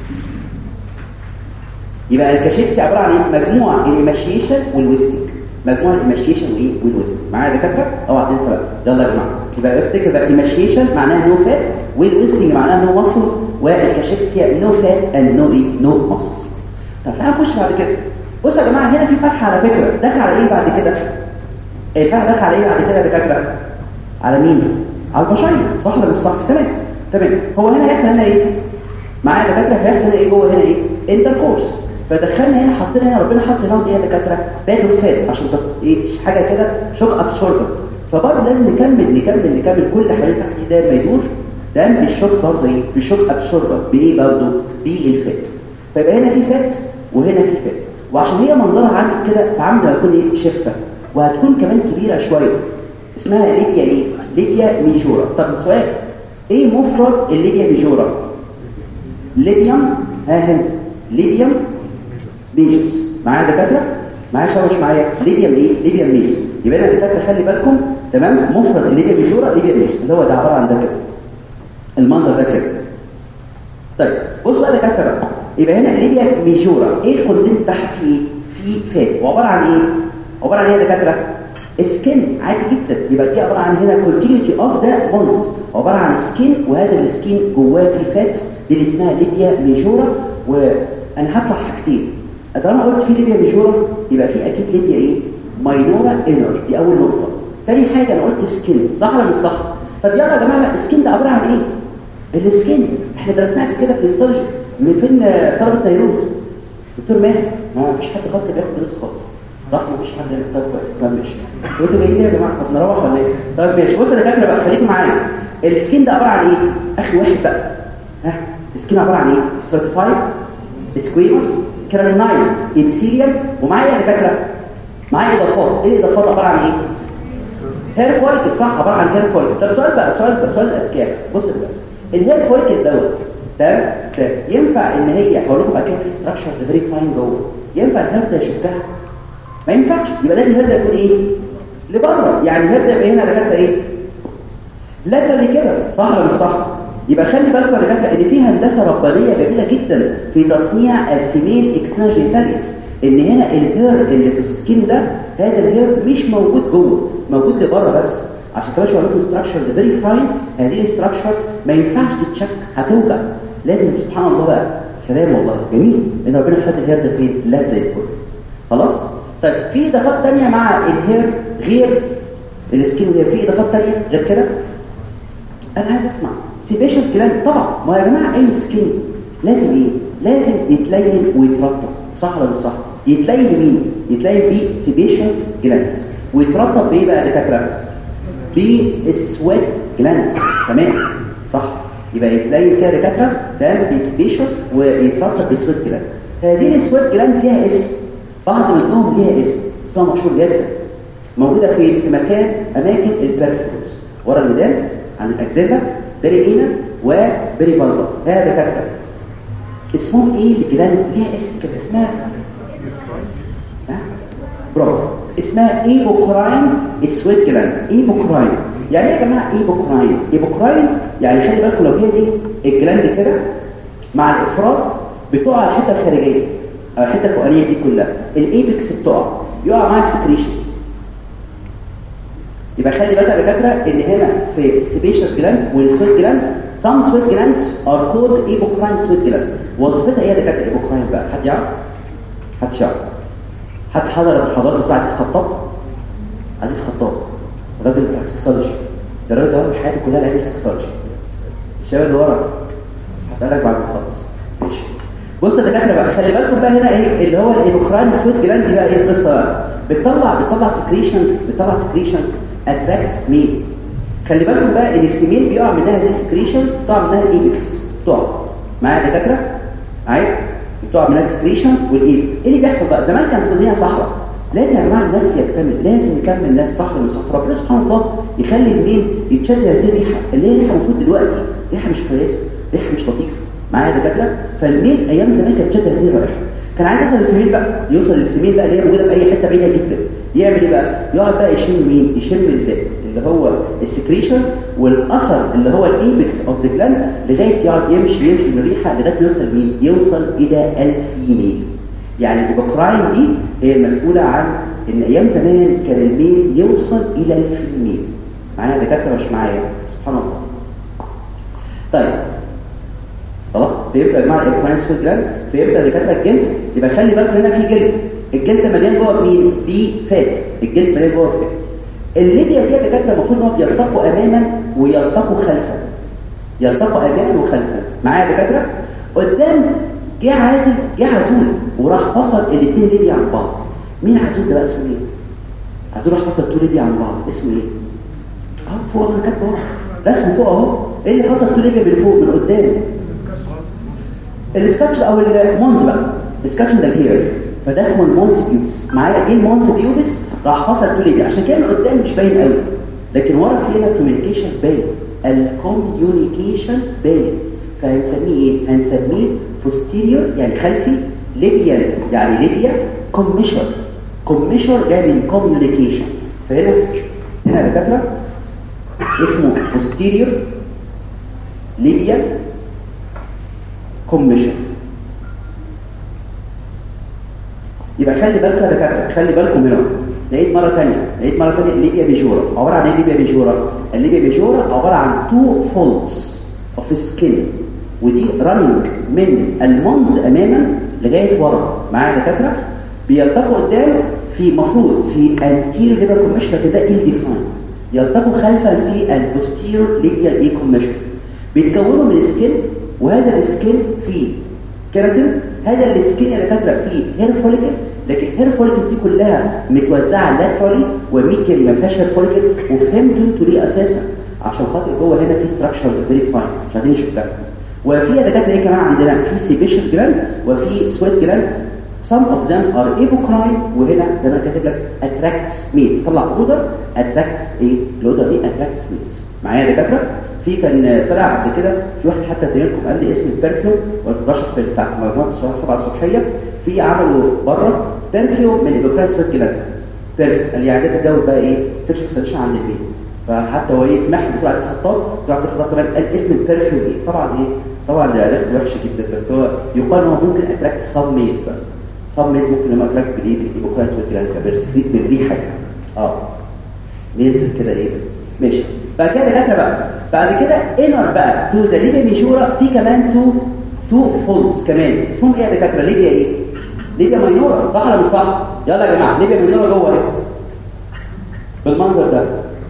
[SPEAKER 2] يبقى الكاشيكسيا عباره عن ايه مجموعه الايماشيشن والويستنج مجموعه الايماشيشن وايه والويستنج معايا يا دكاتره اوعى تنسى بقى يلا يا جماعه يبقى افتكر بقى الايماشيشن معناها نو فات والويستنج معناها نو ماسلز والكاشيكسيا نو فات اند نو ايه نو ماسلز طب تعالى نخش بعد كده بصوا يا جماعه هنا في فتحه على فكره داخل على ايه بعد كده الفتحه داخل على ايه بعد كده يا دكاتره على مين على البشريه صح ولا مش صح تمام تمام هو هنا هيحصل هنا ايه معايا يا دكاتره هيحصل هنا ايه جوه هنا ايه انتركورس فدخلنا هنا حطينا هنا ربنا حط هنا ايه يا دكاتره باد فات عشان تص... ايه حاجه كده شوك ابسوربر فبرضه لازم نكمل نكمل نكمل كل حاجه تحت ايدينا ما يدور ده بالشوك برضه ايه بالشوك ابسوربر بايه برضه بالفات فيبقى هنا في فات وهنا في فات وعشان هي منظرها عامل كده فعامل زي ما يكون ايه شفه وهتكون كمان كبيره شويه اسمها ليبيا ايه ليبيا ميجورا طب سؤال ايه مفرد الليبيا ميجورا ليبيوم ها هند ليبيوم ميجس معايا دكاتره معايا شباب مش معايا ليبيوم ايه ليبيوم ميجس يبقى انا دكاتره خلي بالكم تمام مفرد الليبيا ميجورا ليبيا ميجس اللي هو ده عباره عن ده كده المنظر ده كده طيب بص بقى دكاتره بقى يبقى هنا ليبيا ميجورا ايه الكونتنت تحت فيه في فات وعباره عن ايه عباره عن ايه يا دكاتره سكين عادي جدا يبقى دي عباره عن هنا كونتينيتي اوف ذا بونز عباره عن سكين وهذا السكين جواه في فات دي اللي اسمها ليبيا ميجورا وانا هطلع حاجتين طالما قلت في ليبيا ميجورا يبقى في اكيد ليبيا ايه ماينورا انر دي اول نقطه ثاني حاجه انا قلت سكين صح ولا مش صح طب يلا يا جماعه السكين ده عباره عن ايه السكين احنا درسناها كده في الاستولوجي من فين طلبه نيروز دكتور ماهر ما فيش حد خاص بياخد دروس خالص صح مفيش حد يختار كويس طب ماشي وانتوا جايين ليه يا جماعه طب نروح ولا ايه طب ماشي بص يا دكاتره بقى خليكم معايا السكين ده عباره عن ايه اخر واحد بقى ها السكين عباره عن ايه ستراتيفايد سكويموس كراسنايزد ابيثيليوم ومعايا يا دكاتره معايا اضافات ايه الاضافات عباره عن ايه هير فوليكل صح عباره عن هير فوليكل طب سؤال بقى سؤال بقى سؤال الاذكياء بص بقى الهير فوليكل دوت تمام ينفع ان هي هقول لكم بعد كده في ستراكشرز فيري فاين جوه ينفع الهير ده يشكها ما ينفعش يبقى لازم الهير ده يكون ايه لبره يعني الهير ده يبقى هنا دكاتره ايه لاترالي كده صح ولا مش صح يبقى خلي بالكم يا دكاتره ان في هندسه ربانيه جميله جدا في تصنيع الفيميل اكستراجيتاليا ان هنا الهير اللي في السكين ده هذا الهير مش موجود جوه موجود لبره بس عشان كده شو لكم ستراكشرز فيري فاين هذه الستراكشرز ما ينفعش تتشك هتوجع لازم سبحان الله بقى سلام والله جميل ان ربنا يحط الهير ده فين لاترال كله خلاص طيب في اضافات ثانيه مع الهير غير السكين وهي في اضافات ثانيه غير كده انا عايز اسمع سيبيشس جلاند طبعا ما يا جماعه اي سكين لازم ايه لازم يتلين ويترطب صح ولا مش صح يتلين بمين يتلين بيه سيبيشس جلاندز ويترطب بايه بقى يا دكاتره بالسويت جلاندز تمام صح يبقى يتلين كده دكاتره ده بسبيشس ويترطب بالسويت جلاند هذه السويت جلاند ليها اسم بعض منهم ليها اسم اسمها مشهور جدا موجوده في في مكان اماكن البرفيومز ورا الميدان عن الاكزيلا بريئينا وبري فالفا هذا دكاتره اسمهم ايه الجلاندز ليها اسم كده اسمها ها برافو اسمها ايبوكراين السويت جلاند ايبوكراين يعني ايه يا جماعه ايبوكراين ايبوكراين يعني خلي بالكم لو هي دي الجلاند كده مع الافراز بتقع على الحته الخارجيه او الحته الفوقانيه دي كلها الايبكس بتقع يقع معاها السكريشنز يبقى خلي بالك يا دكاتره ان هنا في السبيشس جلاند والسويت جلاند some sweat glands are called epocrine sweat gland وظيفتها ايه يا دكاتره ايبوكراين بقى حد يعرف حد يعرف حد حضر المحاضرات بتاع عزيز خطاب عزيز خطاب الراجل بتاع السكسولوجي ده الراجل ده حياته كلها لعب السكسولوجي الشباب اللي ورا هسألك بعد ما اخلص ماشي بص يا دكاتره بقى خلي بالكم بقى هنا ايه اللي هو الايبوكراين سويت جلاند دي بقى ايه القصه بقى بتطلع بتطلع سكريشنز بتطلع سكريشنز اتراكتس مين خلي بالكم بقى ان الفيميل بيقع منها زي سكريشنز بتقع منها الايبكس بتقع معايا يا دكاتره معايا بتقع منها سكريشنز والايبكس ايه اللي بيحصل بقى زمان كان صينيه صحراء لازم يا جماعه الناس يكتمل لازم يكمل الناس صح ولا صح ربنا سبحانه الله يخلي المين يتشد هذه الريحه اللي هي ريحه المفروض دلوقتي ريحه مش كويسه ريحه مش لطيفه معايا دكاتره فالميل ايام زمان كانت تشد هذه الرائحه كان عايز يوصل للفيميل بقى يوصل للفيميل بقى اللي هي موجوده في اي حته بعيده جدا يعمل ايه بقى يقعد بقى يشم مين يشم اللي هو السكريشنز والاثر اللي هو الايبكس اوف ذا جلاند لغايه يقعد يمشي يمشي من الريحه لغايه ما يوصل مين يوصل الى الفيميل يعني الايبوكراين دي هي المسؤوله عن ان ايام زمان كان الميل يوصل الى الفيميل معايا دكاتره مش معايا سبحان الله طيب خلاص فيبدا يا جماعه الايبوكراين سويت جلاند فيبدا دكاتره الجلد يبقى خلي بالكم هنا في جلد الجلد مليان جوه مين بفات الجلد مليان جوه فات الليبيا دي يا دكاتره المفروض ان هو بيلتقوا اماما ويلتقوا خلفا يلتقوا اماما وخلفا معايا يا دكاتره قدام جه عازل جه عزول وراح فصل الاثنين ليبيا عن بعض مين عزول ده بقى اسمه ايه عزول راح فصل تو ليبيا عن بعض اسمه ايه اه فوق انا كاتبه اهو رسم فوق اهو ايه اللي فصل تو ليبيا من فوق من قدام السكتش او المونز بقى السكتش ده الهير فده اسمه المونز بيوبس معايا ايه المونز بيوبس راح فصل تو ليبيا عشان كده من قدام مش باين قوي لكن ورا في هنا كوميونيكيشن باين الكوميونيكيشن باين فهنسميه ايه هنسميه posterior يعني خلفي ليبيان يعني ليبيا كوميشر كوميشر جاي من كوميونيكيشن فهنا هنا يا دكاتره اسمه posterior ليبيا كوميشن يبقى خلي بالكم يا دكاتره خلي بالكم هنا لقيت مره ثانيه لقيت مره ثانيه ليبيا بيجورا عباره عن ايه ليبيا بيجورا الليبيا بيجورا عباره عن تو فولدز اوف سكين ودي رننج من المنز اماما لغايه ورا معايا دكاتره بيلتقوا قدام في مفروض في انتيريور ليبيا كوميشن كده ال ديفاين يلتقوا خلفا في البوستيريور ليبيا اي كوميشن بيتكونوا من سكين وهذا السكين فيه كيراتين هذا السكين يا دكاتره فيه هير فوليكل لكن هير فوليكلز دي كلها متوزعه لاترالي وميديال ما فيهاش هير فوليكل وفهمتوا انتوا ليه اساسا عشان خاطر جوه هنا في ستراكشرز فيري فاين مش عايزين نشوف ده وفي دكاتره ايه كمان عندنا في سيبيشس جلاند وفي سويت جلاند some of them are apocrine وهنا زي ما كاتب لك attracts male طلع اودر attracts ايه الاودر دي attracts males معايا يا دكاتره في كان طلع قبل كده في واحد حتى زميلكم قال لي اسم البرفيوم وبشرح في بتاع مجموعه الصبح السبعه الصبحيه في عملوا بره برفيوم من الايبوكراين سويت جلاند برفيوم قال يعني ده تزود بقى ايه سكشن سيرشن عند البيت فحتى هو ايه سمح لي عايز خطاب عايز خطاب كمان قال اسم البرفيوم ايه طبعا ايه طبعا ده ريحته وحشه جدا بس هو يقال ان هو ممكن اتراكت سب ميت بقى سب ميت ممكن لما اتراكت بالايه بالايبوكراين سويت جلاند كبرسكريت بالريحه يعني اه ننزل كده ايه ماشي بعد كده دكاتره بقى بعد كده انر بقى تو ذا ليبيا ميجورا في كمان تو تو فولدز كمان اسمهم ايه يا دكاتره ليبيا ايه ليبيا ماينورا صح ولا مش صح يلا يا جماعه ليبيا ماينورا جوه ايه بالمنظر ده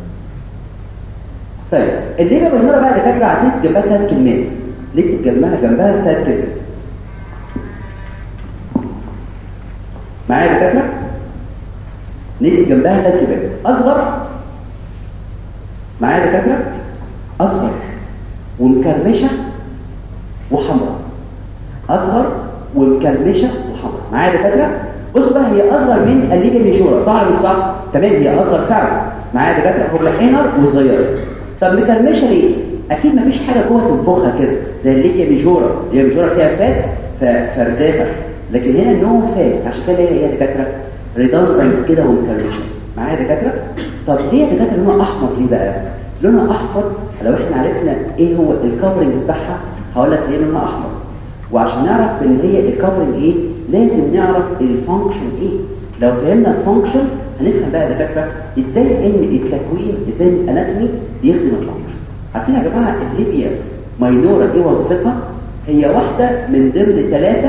[SPEAKER 2] طيب الليبيا ماينورا بقى دكاتره عايزين جنبها ثلاث كلمات نكتب جنبها جنبها ثلاث كلمات معايا يا دكاتره نكتب جنبها ثلاث كلمات اصغر معايا يا دكاتره اصغر ومكرمشه وحمراء اصغر ومكرمشه وحمراء معايا يا دكاتره بص بقى هي اصغر من الليبيا ميجورا صح ولا مش صح تمام هي اصغر فعلا معايا يا دكاتره هم انر وصغيره طب مكرمشه ليه اكيد مفيش حاجه جوه تنفخها كده زي الليبيا ميجورا الليبيا ميجورا فيها فات فردافه لكن هنا نو فات عشان كده هي يا دكاتره ريدندنت كده ومكرمشه معايا يا دكاتره طب ليه يا دكاتره لونها احمر ليه بقى لونها احمر لو احنا عرفنا ايه هو الكفرنج بتاعها هقول لك ليه لونها احمر وعشان نعرف ان هي الكفرنج ايه لازم نعرف الفانكشن ايه لو فهمنا الفانكشن هنفهم بقى يا دكاتره ازاي ان التكوين ازاي الاناتومي بيخدم الفانكشن عارفين يا جماعه الليبيا ماينورا ايه وظيفتها هي واحده من ضمن ثلاثه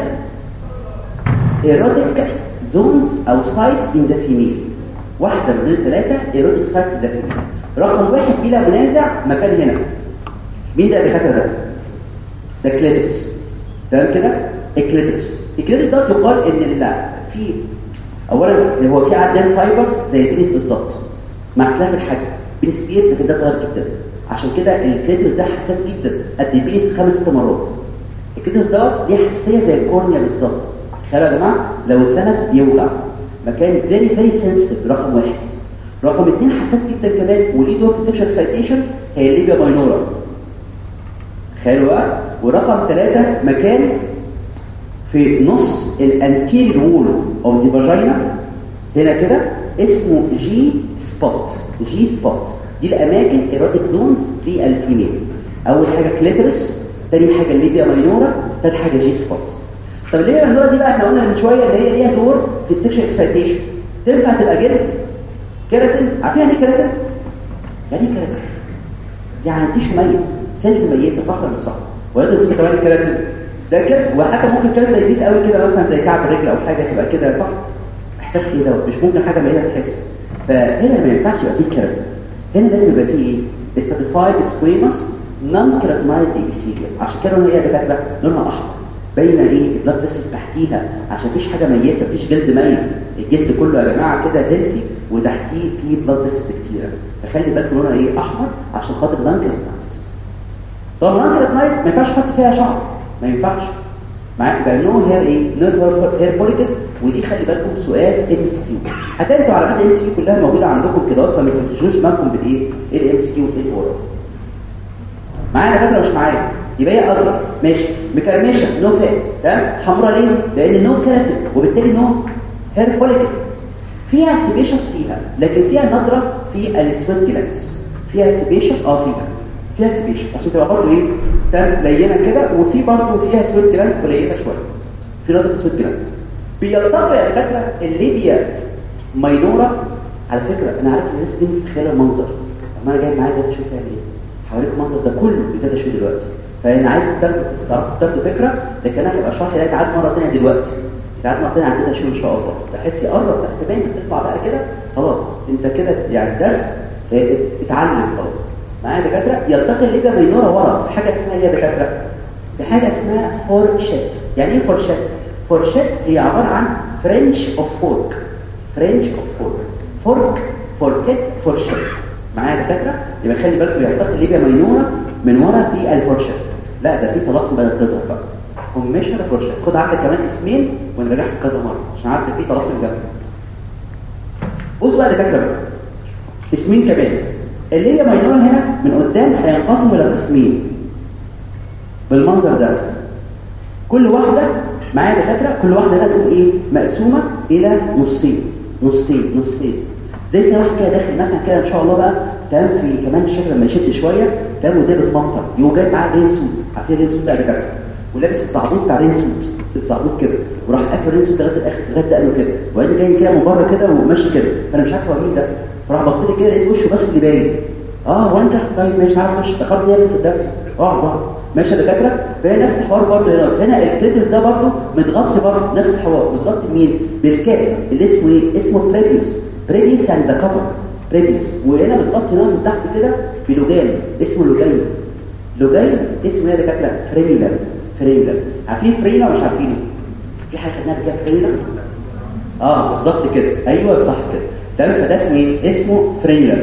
[SPEAKER 2] ايروتيك زونز او سايتس ان ذا فيميل واحده من ضمن ثلاثه ايروتيك سايتس ان ذا فيميل رقم واحد بلا منازع مكان هنا مين ده يا دكاتره ده ده كليتكس تمام كده الكليتكس الكليتكس ده يقال ان لا في اولا هو في عدان فايبرز زي البينيس بالظبط مع اختلاف الحجم بينيس كبير لكن ده صغير جدا عشان كده الكليتكس ده حساس جدا قد البينيس خمس ست مرات الكليتكس ده ليه حساسيه زي الكورنيا بالظبط تخيلوا يا جماعه لو اتلمس بيوجع مكان فيري فيري سنسيتيف رقم واحد رقم اثنين حساس جدا كمان وليه دور في سيكشوال اكسايتيشن هي الليبيا ماينورا تخيلوا بقى ورقم ثلاثة مكان في نص الانتيريور وول اوف ذا فاجينا هنا كده اسمه جي سبوت جي سبوت دي الاماكن ايروتيك زونز في الفيميل اول حاجه كليترس ثاني حاجه الليبيا ماينورا ثالث حاجه جي سبوت طب الليبيا ماينورا دي بقى احنا قلنا من شويه ان هي ليها دور في السكشوال اكسايتيشن تنفع تبقى جلد كيراتين عارفين يعني ايه كيراتين يعني ايه كيراتين يعني تيشو ميت سيلز ميته صح ولا مش صح ولا اسمه كمان الكيراتين ده كده وحتى ممكن الكيراتين يزيد قوي كده مثلا زي كعب الرجل او حاجه تبقى كده صح احساس ايه ده مش ممكن حاجه ميته تحس فهنا ما ينفعش يبقى فيه كيراتين هنا لازم يبقى فيه ايه استاتيفايد سكويموس نون كيراتينايزد ايبيثيليوم عشان كده هي دكاتره لونها احمر باينه ايه البلاد فيسلز تحتيها عشان مفيش حاجه ميته مفيش جلد ميت الجلد كله يا جماعه كده هيلسي وتحتيه فيه بلاد فيسلز كتيره فخلي بالك لونها ايه احمر عشان خاطر نون كيراتينايزد طب نون كيراتينايزد ما ينفعش تحط فيها شعر ما ينفعش معاك يبقى نو هير ايه نو هير فوليكلز ودي خلي بالكم سؤال ام اس كيو حتى انتوا علامات الام اس كيو كلها موجوده عندكم كده فما تخشوش بالكم بالايه ايه الام اس كيو وايه الاورال معايا فاكره مش معايا يبقى هي ازرق ماشي مكرمشه نو فات تمام حمراء ليه لان نو كيراتين وبالتالي نو هير فوليكل فيها سيبيشس فيها لكن فيها نضره في السويت جلاندز فيها سيبيشس اه فيها فيها سبيشس عشان تبقى برضه ايه تان لينه كده وفي برضه فيها سويت جلاند قليله شويه في نقطه سويت جلاند بيلتقي يا دكاتره الليبيا ماينورا على فكره انا عارف الناس دي متخيله المنظر اما انا جاي معايا داتا شو تعمل ايه هوريك المنظر ده كله بداتا شو دلوقتي فانا عايز تاخدوا تعرفوا تاخدوا فكره لكن انا هيبقى شرحي ده يتعاد مره ثانيه دلوقتي يتعاد مره ثانيه عن داتا شو ان شاء الله بحيث يقرب تحت باين تطلع بقى كده خلاص انت كده يعني الدرس اه اتعلم خلاص معايا دكاتره يلتقي الليبيا ماينورا ورا في حاجه اسمها ايه يا دكاتره بحاجه اسمها فورشيت يعني ايه فورشيت فورشيت هي عباره عن فرنش اوف فورك فرنش اوف فورك فورك فوركيت فورشيت معايا دكاتره يبقى خلي بالكم يلتقي الليبيا ماينورا من ورا في الفورشيت لا ده في طلاسم بدات تظهر بقى كوميشن فورشيت خد عندك كمان اسمين ونرجعهم كذا مره عشان عارف في طلاسم جنبك بص بقى دكاتره بقى اسمين كمان اللي هي ماينورا هنا من قدام هينقسموا الى قسمين بالمنظر ده كل واحده معايا دكاتره كل واحده هنا تكون ايه مقسومه الى نصين نصين نصين زي كده واحد كده داخل مثلا كده ان شاء الله بقى تمام في كمان الشكل لما يشد شويه تمام وده بتمطر يقوم جاي معاه رين سوت عارفين رين سوت بقى دكاتره ولابس الزعبوط بتاع رين سوت الزعبوط كده وراح قافل رين سوت لغايه الاخر لغايه دقنه كده وبعدين جاي كده من بره كده وماشي كده فانا مش عارف هو مين ده فراح بص لي كده لقيت وشه بس اللي باين اه وانت طيب ماشي عارف مش دخلت ليه في الدرس اقعد اقعد ماشي يا دكاتره فهي نفس الحوار برضه هنا هنا الكليتس ده برضه متغطي برضه نفس الحوار متغطي مين بالكاب اللي اسمه ايه اسمه بريبيوس بريبيوس يعني ذا كفر بريبيوس وهنا بتغطي نوع من تحت كده بلوجان اسمه لوجين لوجين اسمه ايه يا دكاتره فرينيلا فرينيلا عارفين فرينيلا ولا مش عارفينه في حاجه خدناها كده فرينيلا اه بالظبط كده ايوه صح كده تمام فده اسمه ايه اسمه فرينيلا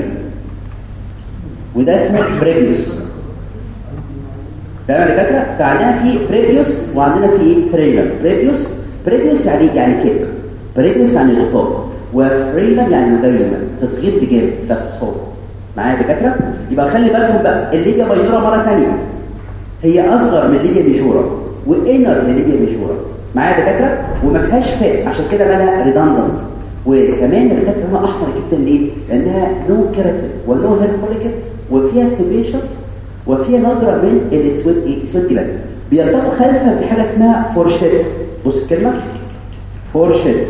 [SPEAKER 2] وده اسمه بريبيوس تمام يا دكاتره فعندنا في بريبيوس وعندنا في ايه فرينيلا بريبيوس بريبيوس يعني يعني كيك بريبيوس يعني غطاء وفريلا يعني مدين تصغير بجانب ده اختصار معايا يا دكاتره يبقى خلي بالكم بقى الليجا باينورا مره ثانيه هي اصغر من الليجا ميجورا وانر من الليجا ميجورا معايا يا دكاتره وما فيهاش فات عشان كده مالها ريدندنت وكمان الدكاتره لونها احمر جدا ليه لانها نو كيراتين ولو هير فوليكل وفيها سيبيشس وفيها نادره من الاسود ايه اسود جلاند بيرتبط خلفها بحاجه اسمها فورشيت بص الكلمه فورشيت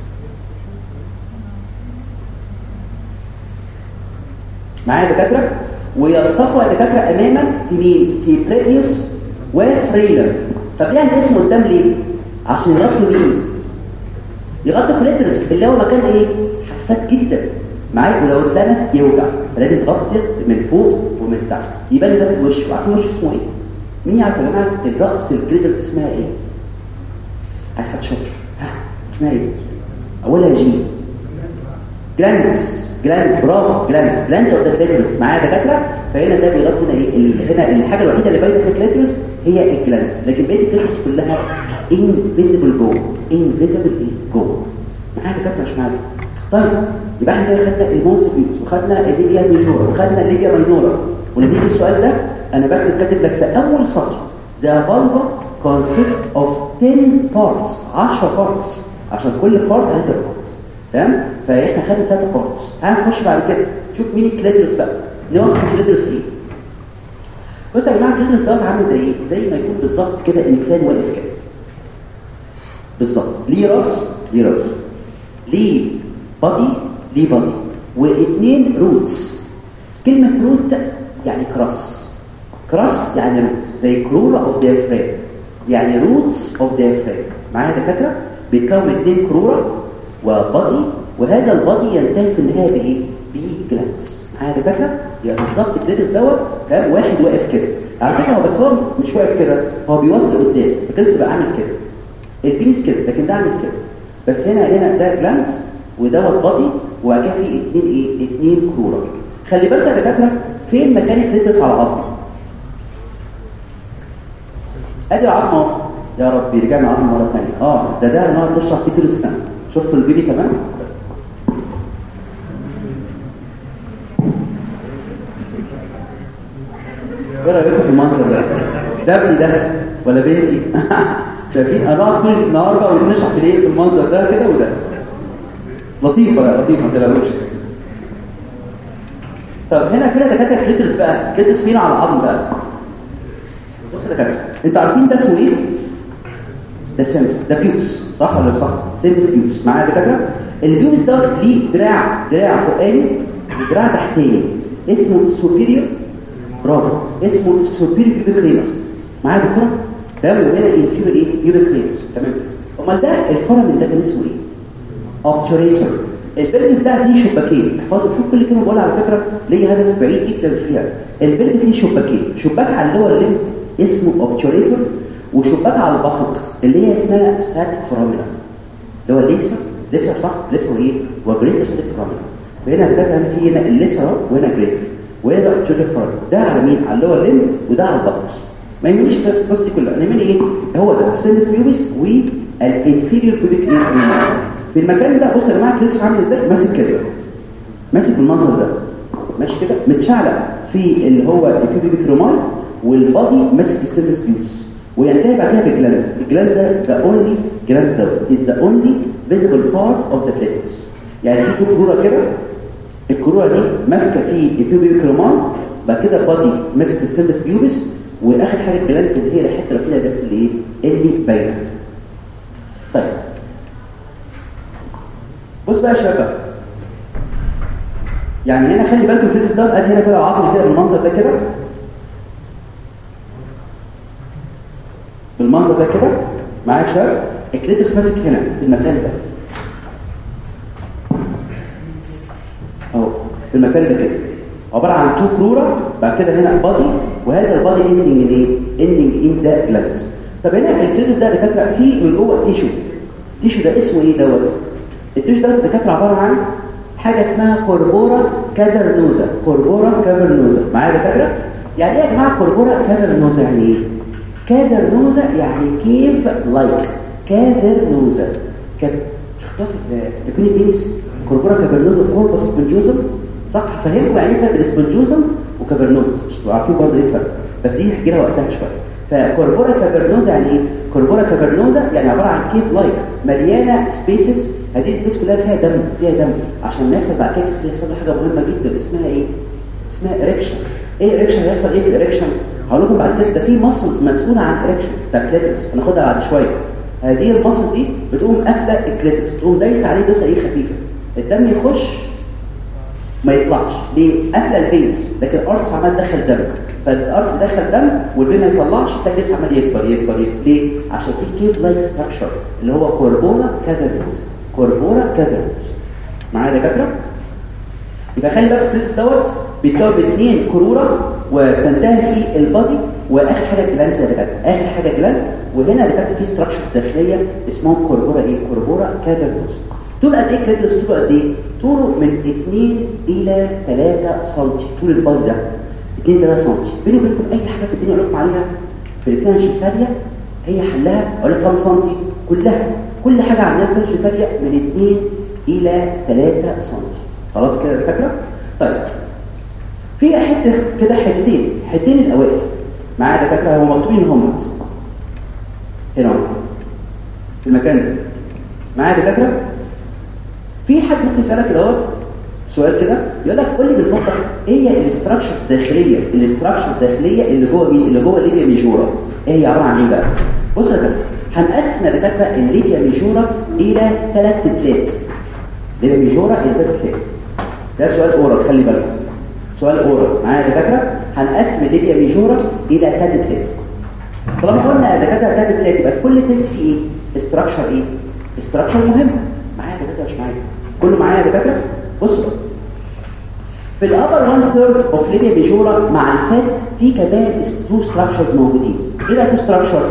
[SPEAKER 2] معايا دكاتره ويلتقوا الدكاتره اماما في مين في بريبيوس وفريلر طب ليه الاسم قدام ليه عشان يغطي مين يغطي كليترس اللي هو مكان ايه حساس جدا معايا ولو اتلمس يوجع فلازم تغطي من فوق ومن تحت يبان بس وشه عارفين وشه اسمه ايه مين يعرف يا جماعه الراس الكليترس اسمها ايه عايز حد شاطر ها اسمها ايه اولها جي جلاندس جلاندز برافو جلاندز جلاندز اوف ذا كليتورس معايا دكاتره فهنا ده بيغطي هنا ايه هنا الحاجه الوحيده اللي باينه في الكليتورس هي الجلاندز لكن بقيه الكليتورس كلها انفيزبل جو انفيزبل ايه جو معايا دكاتره مش معايا طيب يبقى احنا كده خدنا المونسوبيوس وخدنا الليبيا ميجورا وخدنا الليبيا ماينورا ولما يجي السؤال ده انا بكتب كاتب لك في اول سطر ذا فالفا consists of 10 parts 10 parts عشان كل بارت هنقدر بارت تمام فاحنا خدنا ثلاثه بارتس تعال نخش بعد كده شوف مين الكليترس بقى نوصف الكليترس ايه بص يا جماعه الكليترس دوت عامل زي ايه زي ما يكون بالظبط كده انسان واقف كده بالظبط ليه راس ليه راس ليه بادي ليه بادي واثنين روتس كلمه روت يعني كراس كراس يعني روت زي كرولا اوف ديافرام يعني روتس اوف ديافرام معايا دكاتره بيتكون اثنين كرولا وبادي وهذا البادي ينتهي في النهايه بايه بجلانس معايا دكاتره يعني بالظبط الكريتس دوت تمام واحد واقف كده على فكره هو بس هو مش واقف كده هو بيوطي قدام فالكريتس بقى عامل كده البيس كده لكن ده عامل كده بس هنا هنا ده جلانس ودوت بادي وبعد كده في اثنين ايه اثنين كرولا خلي بالك يا دكاتره فين مكان الكريتس على العظم ادي العظم اهو يا ربي رجعنا عظم مره ثانيه اه ده ده نقعد نشرح فيه طول السنه شفتوا البيبي كمان ايه رايكم في المنظر ده ده ابني ده ولا بنتي شايفين انا طول النهار بقى ونشرح في الايه في المنظر ده كده وده لطيفه لطيفه ما تلاقوش طب هنا فين دكاتره كليترس بقى كليترس فين على العظم بقى بص يا دكاتره انتوا عارفين ده اسمه ايه ده سيمس ده بيوس صح ولا صح سيمس بيوس معايا دكاتره البيوس ده ليه دراع دراع فوقاني ودراع تحتاني اسمه سوبيريور برافو اسمه سوبيريور بيبيكريمس معايا دكتوره تمام وهنا انفيريور ايه بيبيكريمس تمام امال ده الفورامين ده كان اسمه ايه اوبتوريتور البلبس ده ليه شباكين احفظوا شوف كل كلمه بقولها على فكره ليه هدف بعيد جدا فيها البلبس ليه شباكين شباك على اللي هو الليمب اسمه اوبتوريتور وشباك على البطن اللي هي اسمها ستاتيك فراميلا اللي هو الليسر ليسر صح ليسر ايه وجريتر ستاتيك فراميلا فهنا ده كان في هنا الليسر وهنا جريتر وهنا ده اوبتوريتور فراميلا ده على مين على اللي هو الليمب وده على البطن ما يهمنيش بس بس دي كلها انا يهمني ايه هو ده السيمس بيوبس والانفيريور بيبيك ايه في المكان ده بص يا جماعه الكريتوس عامل ازاي ماسك كده ماسك بالمنظر ده ماشي كده متشعلق في اللي هو في بيبي كروماي والبادي ماسك السيرفيس بيوس وينتهي بعدها بالجلانس الجلانس ده ذا اونلي جلانس ده از ذا اونلي فيزيبل بارت اوف ذا كليتوس يعني في كروره كده الكروره دي ماسكه في الفيبي كروماي بعد كده البادي ماسك السيرفيس بيوبس واخر حاجه الجلانس اللي هي الحته الوحيده بس اللي ايه اللي باينه طيب بص بقى يا شباب يعني هنا خلي بالكم الكليتس ده ادي هنا كده عظم كده بالمنظر ده كده بالمنظر ده كده معايا يا شباب الكليتس ماسك هنا في المكان ده اهو المكان ده كده عباره عن تو كرورة بعد كده هنا بادي وهذا البادي اندنج ايه اندنج ان ذا جلانس طب هنا الكريدس ده دكاتره فيه من جوه تيشو التيشو ده اسمه ايه دوت التيشو ده دكاتره عباره عن حاجه اسمها كوربورا كافرنوزا كوربورا كافرنوزا معايا دكاتره يعني ايه يا جماعه كوربورا كافرنوزا يعني ايه كافرنوزا يعني كيف لايك كافرنوزا كان شفتها في تكوين البينس كوربورا كافرنوزا كوربس سبنجوزم صح فهموا يعني ايه فرق بين سبنجوزم وكافرنوزس مش عارفين برضه ايه الفرق بس دي نحكي لها وقتها شويه فكوربورا كافرنوزا يعني ايه كوربورا كافرنوزا يعني عباره عن كيف لايك مليانه سبيسز هذه السبيس كلها فيها دم فيها دم عشان ما يحصل بعد كده يحصل حاجه مهمه جدا اسمها ايه اسمها اريكشن ايه اريكشن هيحصل ايه في الاريكشن هقول لكم بعد كده ده في ماسلز مسؤوله عن اريكشن بتاع الكليترس هناخدها بعد شويه هذه الماسل دي بتقوم قافله الكليترس تقوم دايس عليه دوسه ايه خفيفه الدم يخش ما يطلعش ليه قافله الفينز لكن الارتس عمال تدخل دم فالارتس بيدخل دم والفين ما يطلعش تلاقي الجسم عمال يكبر يكبر يكبر ليه عشان في كيف لايك ستراكشر اللي هو كوربورا كافرنوز كوربورا كافرنوز معايا دكاتره يبقى خلي بالك الكريس دوت بيتكون باثنين كروره وتنتهي في البادي واخر حاجه جلانز يا دكاتره اخر حاجه جلانز وهنا دكاتره في ستراكشرز داخليه اسمهم كوربورا ايه كوربورا كافرنوز طول قد ايه كريدلس طوله قد ايه طوله من 2 الى 3 سم طول الباص ده 2 3 سم بيني وبينكم اي حاجه في الدنيا اقول لكم عليها في الانسان الشفافيه هي حلها اقول لك كام سم كلها كل حاجه عندنا في الشفافيه من 2 الى 3 سم خلاص كده الفكره طيب في حته كده حتتين حتتين الاوائل معايا دكاتره هم مكتوبين هم هنا في المكان ده معايا دكاتره في حد ممكن يسالك دوت سؤال كده يقول لك قول لي بالفضل ايه هي الاستراكشرز الداخليه الاستراكشر الداخليه اللي جوه مين اللي جوه الليبيا ميجورا ايه هي عباره عن ايه بقى بص يا دكاتره هنقسم يا دكاتره الليبيا ميجورا الى ثلاث بتلات ليبيا ميجورا الى ثلاث بتلات ده سؤال اورال خلي بالكم سؤال اورال معايا يا دكاتره هنقسم الليبيا ميجورا الى ثلاث بتلات طالما قلنا يا دكاتره ثلاث بتلات يبقى في كل تلت فيه ايه استراكشر ايه استراكشر مهم معايا يا دكاتره مش معايا كله معايا يا دكاتره بصوا في الابر 1 ثيرد اوف ليبيا ميجورا مع الفات في كمان تو ستراكشرز موجودين ايه بقى تو ستراكشرز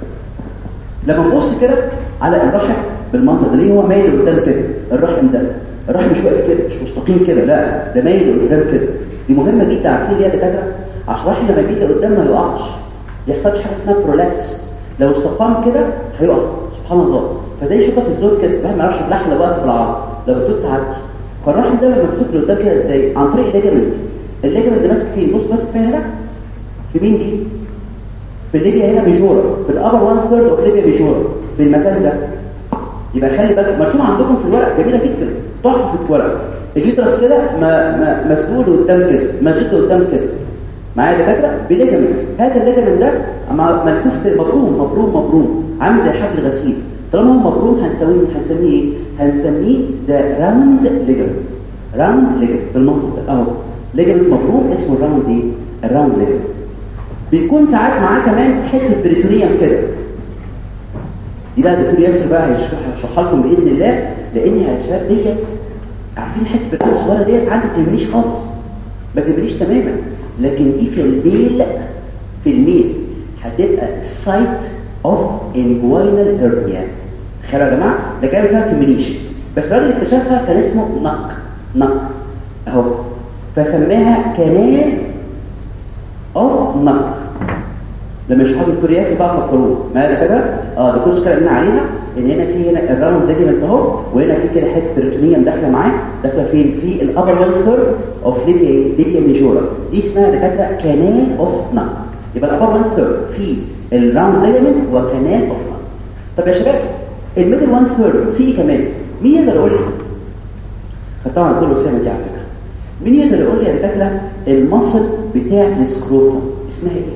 [SPEAKER 2] لما نبص كده على الرحم بالمنظر ده ليه هو مايل لقدام كده الرحم ده الرحم مش واقف كده مش مستقيم كده لا ده مايل لقدام كده دي مهمه جدا عارفين ليه يا دكاتره عشان الرحم لما يجي لقدام ما يقعش ما يحصلش حاجه اسمها برولابس لو استقام كده هيقع سبحان الله فزي شوكه في الزور كده الواحد ما يعرفش يبلعها لو وقت بالعرض لو بتقول تعدي فالرحم ده لما بتسوق لقدام كده ازاي عن طريق الليجمنت الليجمنت ده ماسك فين بص ماسك فين هنا في مين دي في الليبيا هنا ميجورا في الابر 1 ثيرد اوف ليبيا ميجورا في المكان ده يبقى خلي بالك مرسوم عندكم في الورق جميله جدا تحفه في الورق اليوترس كده ما ما مسدود قدام كده مسدود قدام كده معايا دكاتره بليجمنت هذا الليجمنت ده ملفوف مبروم مبروم مبروم عامل زي حبل غسيل طالما هو مبروم هنسميه هنسميه ايه هنسميه ذا راوند ليجمنت راوند ليجمنت بالمنظر ده اهو ليجمنت مبروم اسمه الراوند ايه الراوند ليجمنت بيكون ساعات معاه كمان حته بريتونيوم كده دي بقى دكتور ياسر بقى هيشرحها لكم باذن الله لان يا شباب ديت عارفين حته بريتونيوم الصغيره ديت عندي ما تهمنيش خالص ما تهمنيش تماما لكن دي في الميل في الميل هتبقى سايت اوف انجوينال هيرنيا تخيلوا يا جماعه ده كلام ما تهمنيش بس الراجل اللي اكتشفها كان اسمه نق نق اهو فسماها كنال اوف نق لما يشرحوا الدكتور ياسر بقى فكروه ما ده كده اه دكتور اتكلمنا عليها ان هنا في هنا الراوند ليجمنت اهو وهنا في كده حته بريتونيوم داخله معاه داخله فين في الابر 1 ثيرد اوف ليبيا ليبيا ميجورا دي اسمها دكاتره كانال اوف نق يبقى الابر 1 ثيرد في الراوند ليجمنت وكانال اوف نق طب يا شباب الميدل 1 ثيرد في كمان مين يقدر يقول لي خدتها عن طول السنه دي على فكره مين يقدر يقول لي يا دكاتره المصل بتاعه السكروتم اسمها ايه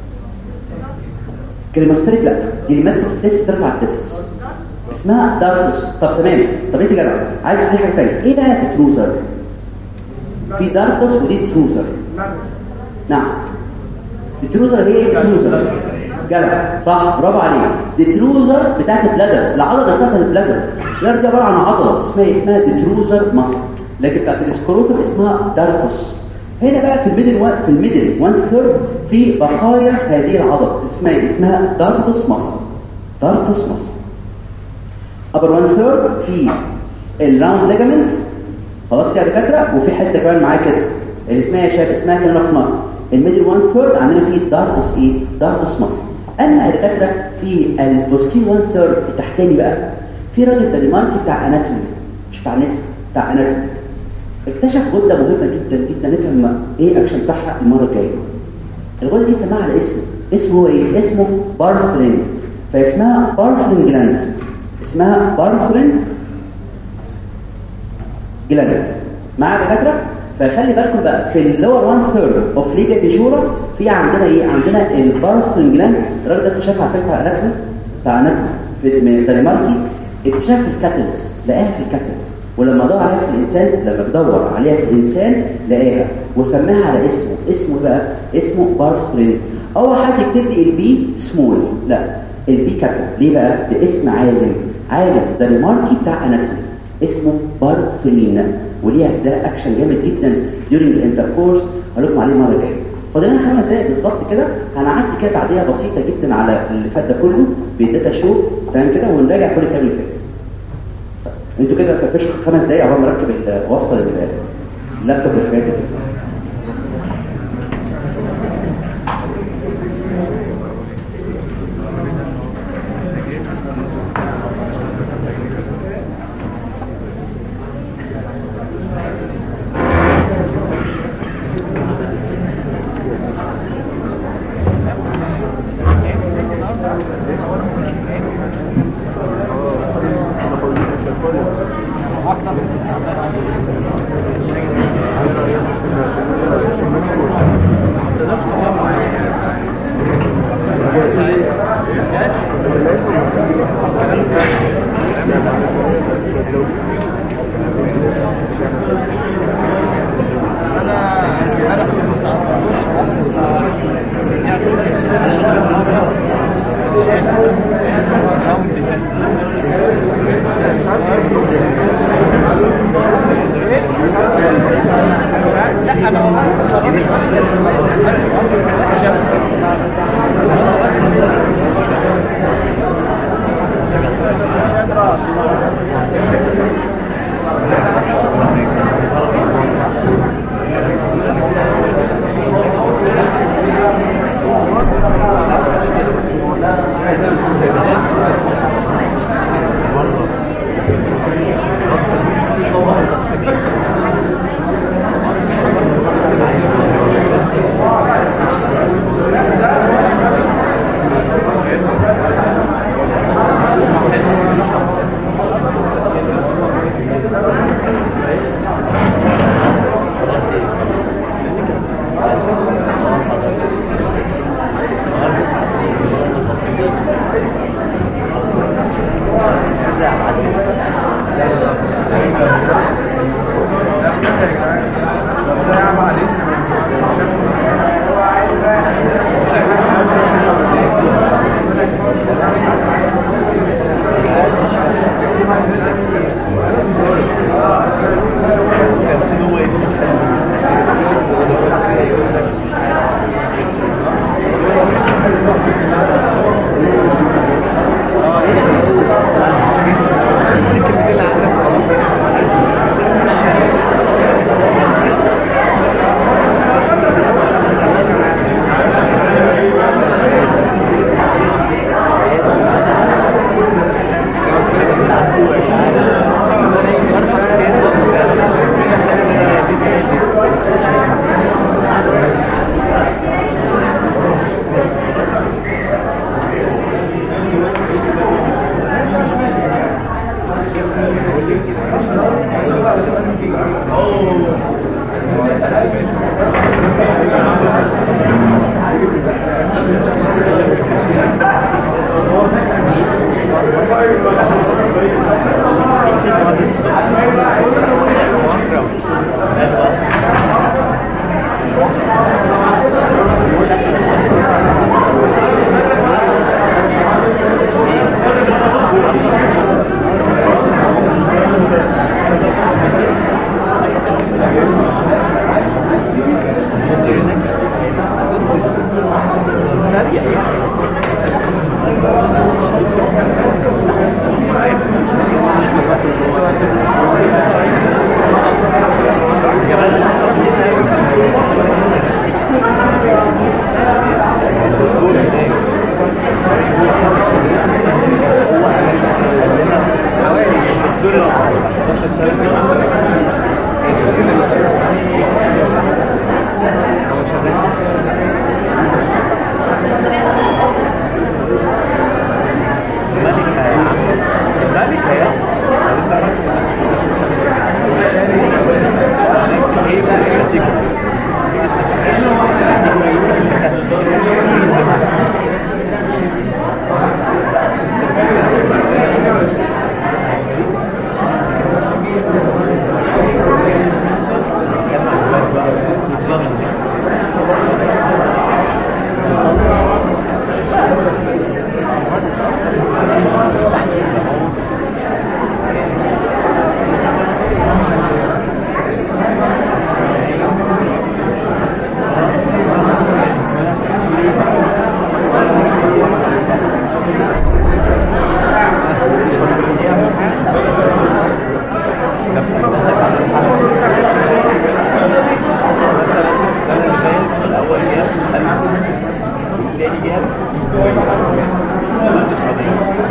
[SPEAKER 2] كريماستريك لا دي اللي ماسكه في التست ترفع التست اسمها دارتوس طب تمام طب انت جدع عايز تقول حاجه ثانيه ايه بقى التروزر في دارتوس ودي تروزر نعم التروزر هي ايه التروزر جدع صح برافو عليك دي تروزر بتاعت البلادر العضله نفسها بتاعت البلادر البلادر دي عباره عن عضله اسمها اسمها ديتروزر مصل لكن بتاعت السكروتم اسمها دارتوس هنا بقى في الميدل و... في الميدل 1 ثيرد في بقايا هذه العضله اسمها إيه؟ اسمها دارتوس مصل دارتوس مصل ابر 1 ثيرد في الراوند ليجامنت خلاص كده يا دكاتره وفي حته كمان معاه كده اللي اسمها يا شباب اسمها كده في نار الميدل 1 ثيرد عندنا فيه دارتوس ايه دارتوس مصل اما يا دكاتره في البوستير 1 ثيرد التحتاني بقى في راجل دنماركي بتاع اناتومي مش بتاع نسا بتاع اناتومي اكتشف غده مهمه جدا جدا نفهم ايه اكشن بتاعها المره الجايه الغده دي سماها على اسم اسمه هو ايه اسمه بارفرين فاسمها بارفرين جلاند اسمها بارفرين جلاند معايا دكاتره فخلي بالكم بقى في اللور 1 ثيرد اوف ليجا بيجورا في عندنا ايه عندنا البارفرين جلاند الراجل ده اكتشفها على فكره بتاع اناتومي بتاع اناتومي في الدنماركي اكتشاف الكاتلز لقاها في الكاتلز ولما دور عليها في الانسان لما بدور عليها في الانسان لقاها وسماها على اسمه اسمه بقى اسمه بارفرين اول حد يكتب لي البي سمول لا البي كابيتال ليه بقى ده اسم عالم عالم دنماركي بتاع اناتومي اسمه بارفرين وليها ده اكشن جامد جدا during الانتركورس هقول لكم عليه المره الجايه فاضل لنا خمس دقايق بالظبط كده هنعدي كده بعديها بسيطه جدا على اللي فات ده كله بالداتا شو تمام كده ونراجع كل الكلام اللي فات انتوا كده فرفشوا خمس دقايق عقبال ما اركب اوصل اللابتوب والحاجات دي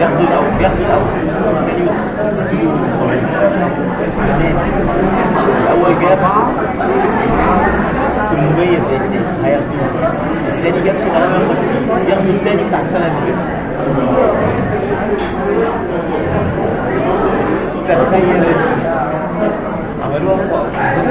[SPEAKER 3] بياخدوا الاول بياخدوا الاول الاول جاب 800 زي التاني هياخدوه التاني جاب 750 ياخدوا التاني بتاع السنه اللي فاتت تخيل عملوها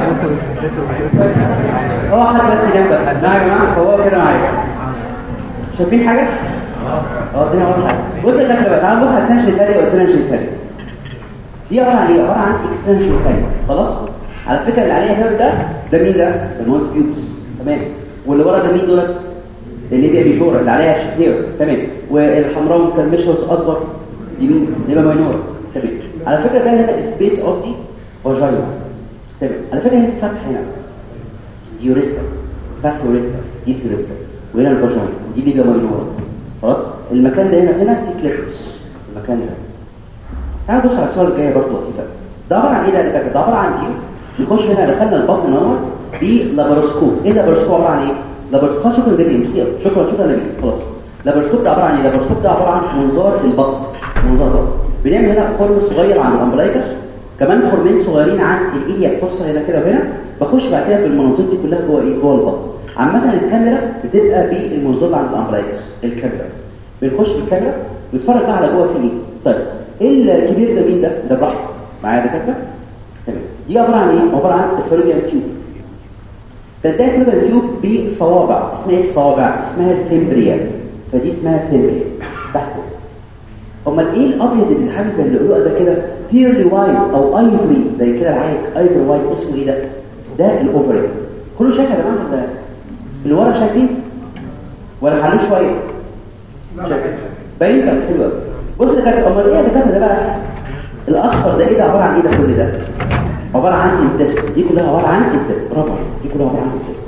[SPEAKER 2] هو حد بس جنب بس معايا يا جماعه هو كده معايا شايفين حاجه اه الدنيا واضحه بص يا دكتور بقى تعالى نبص على التنشن التالي والتنشن التالي دي عباره عن ايه عباره عن اكستنشن تالي خلاص على فكره اللي عليها هير ده ده مين ده ده المونس بيوبس تمام واللي ورا ده مين دولت الليبيا بيجورا اللي عليها هير تمام والحمراء مكرمشه اصغر دي مين ليبيا ماينور تمام على فكره ده هنا سبيس اوف دي فاجينا تمام على فكره هنا في فتح هنا دي يوريثرا فتح يوريثرا دي يوريثرا وهنا الفاجينا ودي ليبيا ماينور خلاص المكان ده هنا هنا في كليتوس المكان ده تعال بص على الصوره الجايه برضه لطيفه ده عباره عن ايه ده ده ده عباره عن فيو نخش هنا دخلنا البطن اهوت بلاباروسكوب ايه اللاباروسكوب عباره عن ايه لاباروسكوب شكرا جزيلا شكرا شكرا لك خلاص اللاباروسكوب ده عباره عن ايه اللاباروسكوب ده عباره عن منظار البطن منظار البطن بنعمل هنا خرم صغير عن الامبلايكس كمان خرمين صغيرين عن الايليا بص هنا كده وهنا بخش بعد كده بالمناظير دي كلها جوه ايه جوه البطن عامه الكاميرا بتبقى بالمنظار عند الامبلايكس الكاميرا بنخش بالكاميرا نتفرج بقى على جوه في ايه طيب ايه الكبير ده مين ده ده الرحم معايا دكاتره تمام دي عباره عن ايه عباره عن افريجيان تيوب تنتهي افريجيان تيوب بصوابع اسمها ايه الصوابع اسمها الفيمبريا فدي اسمها فيمبريا تحت امال ايه الابيض اللي حاجه زي اللؤلؤه ده كده بيرلي وايت او ايفري زي كده العاج ايفري وايت اسمه ايه ده ده الاوفري كله شايف يا جماعه ده اللي ورا شايفين ولا حلو شويه شايفين باين كان حلو قوي بص ده كانت امال ايه يا دكاتره ده بقى الاصفر ده ايه ده عباره عن ايه ده كل ده عباره عن انتست دي كلها عباره عن انتست برافو دي كلها عباره عن انتست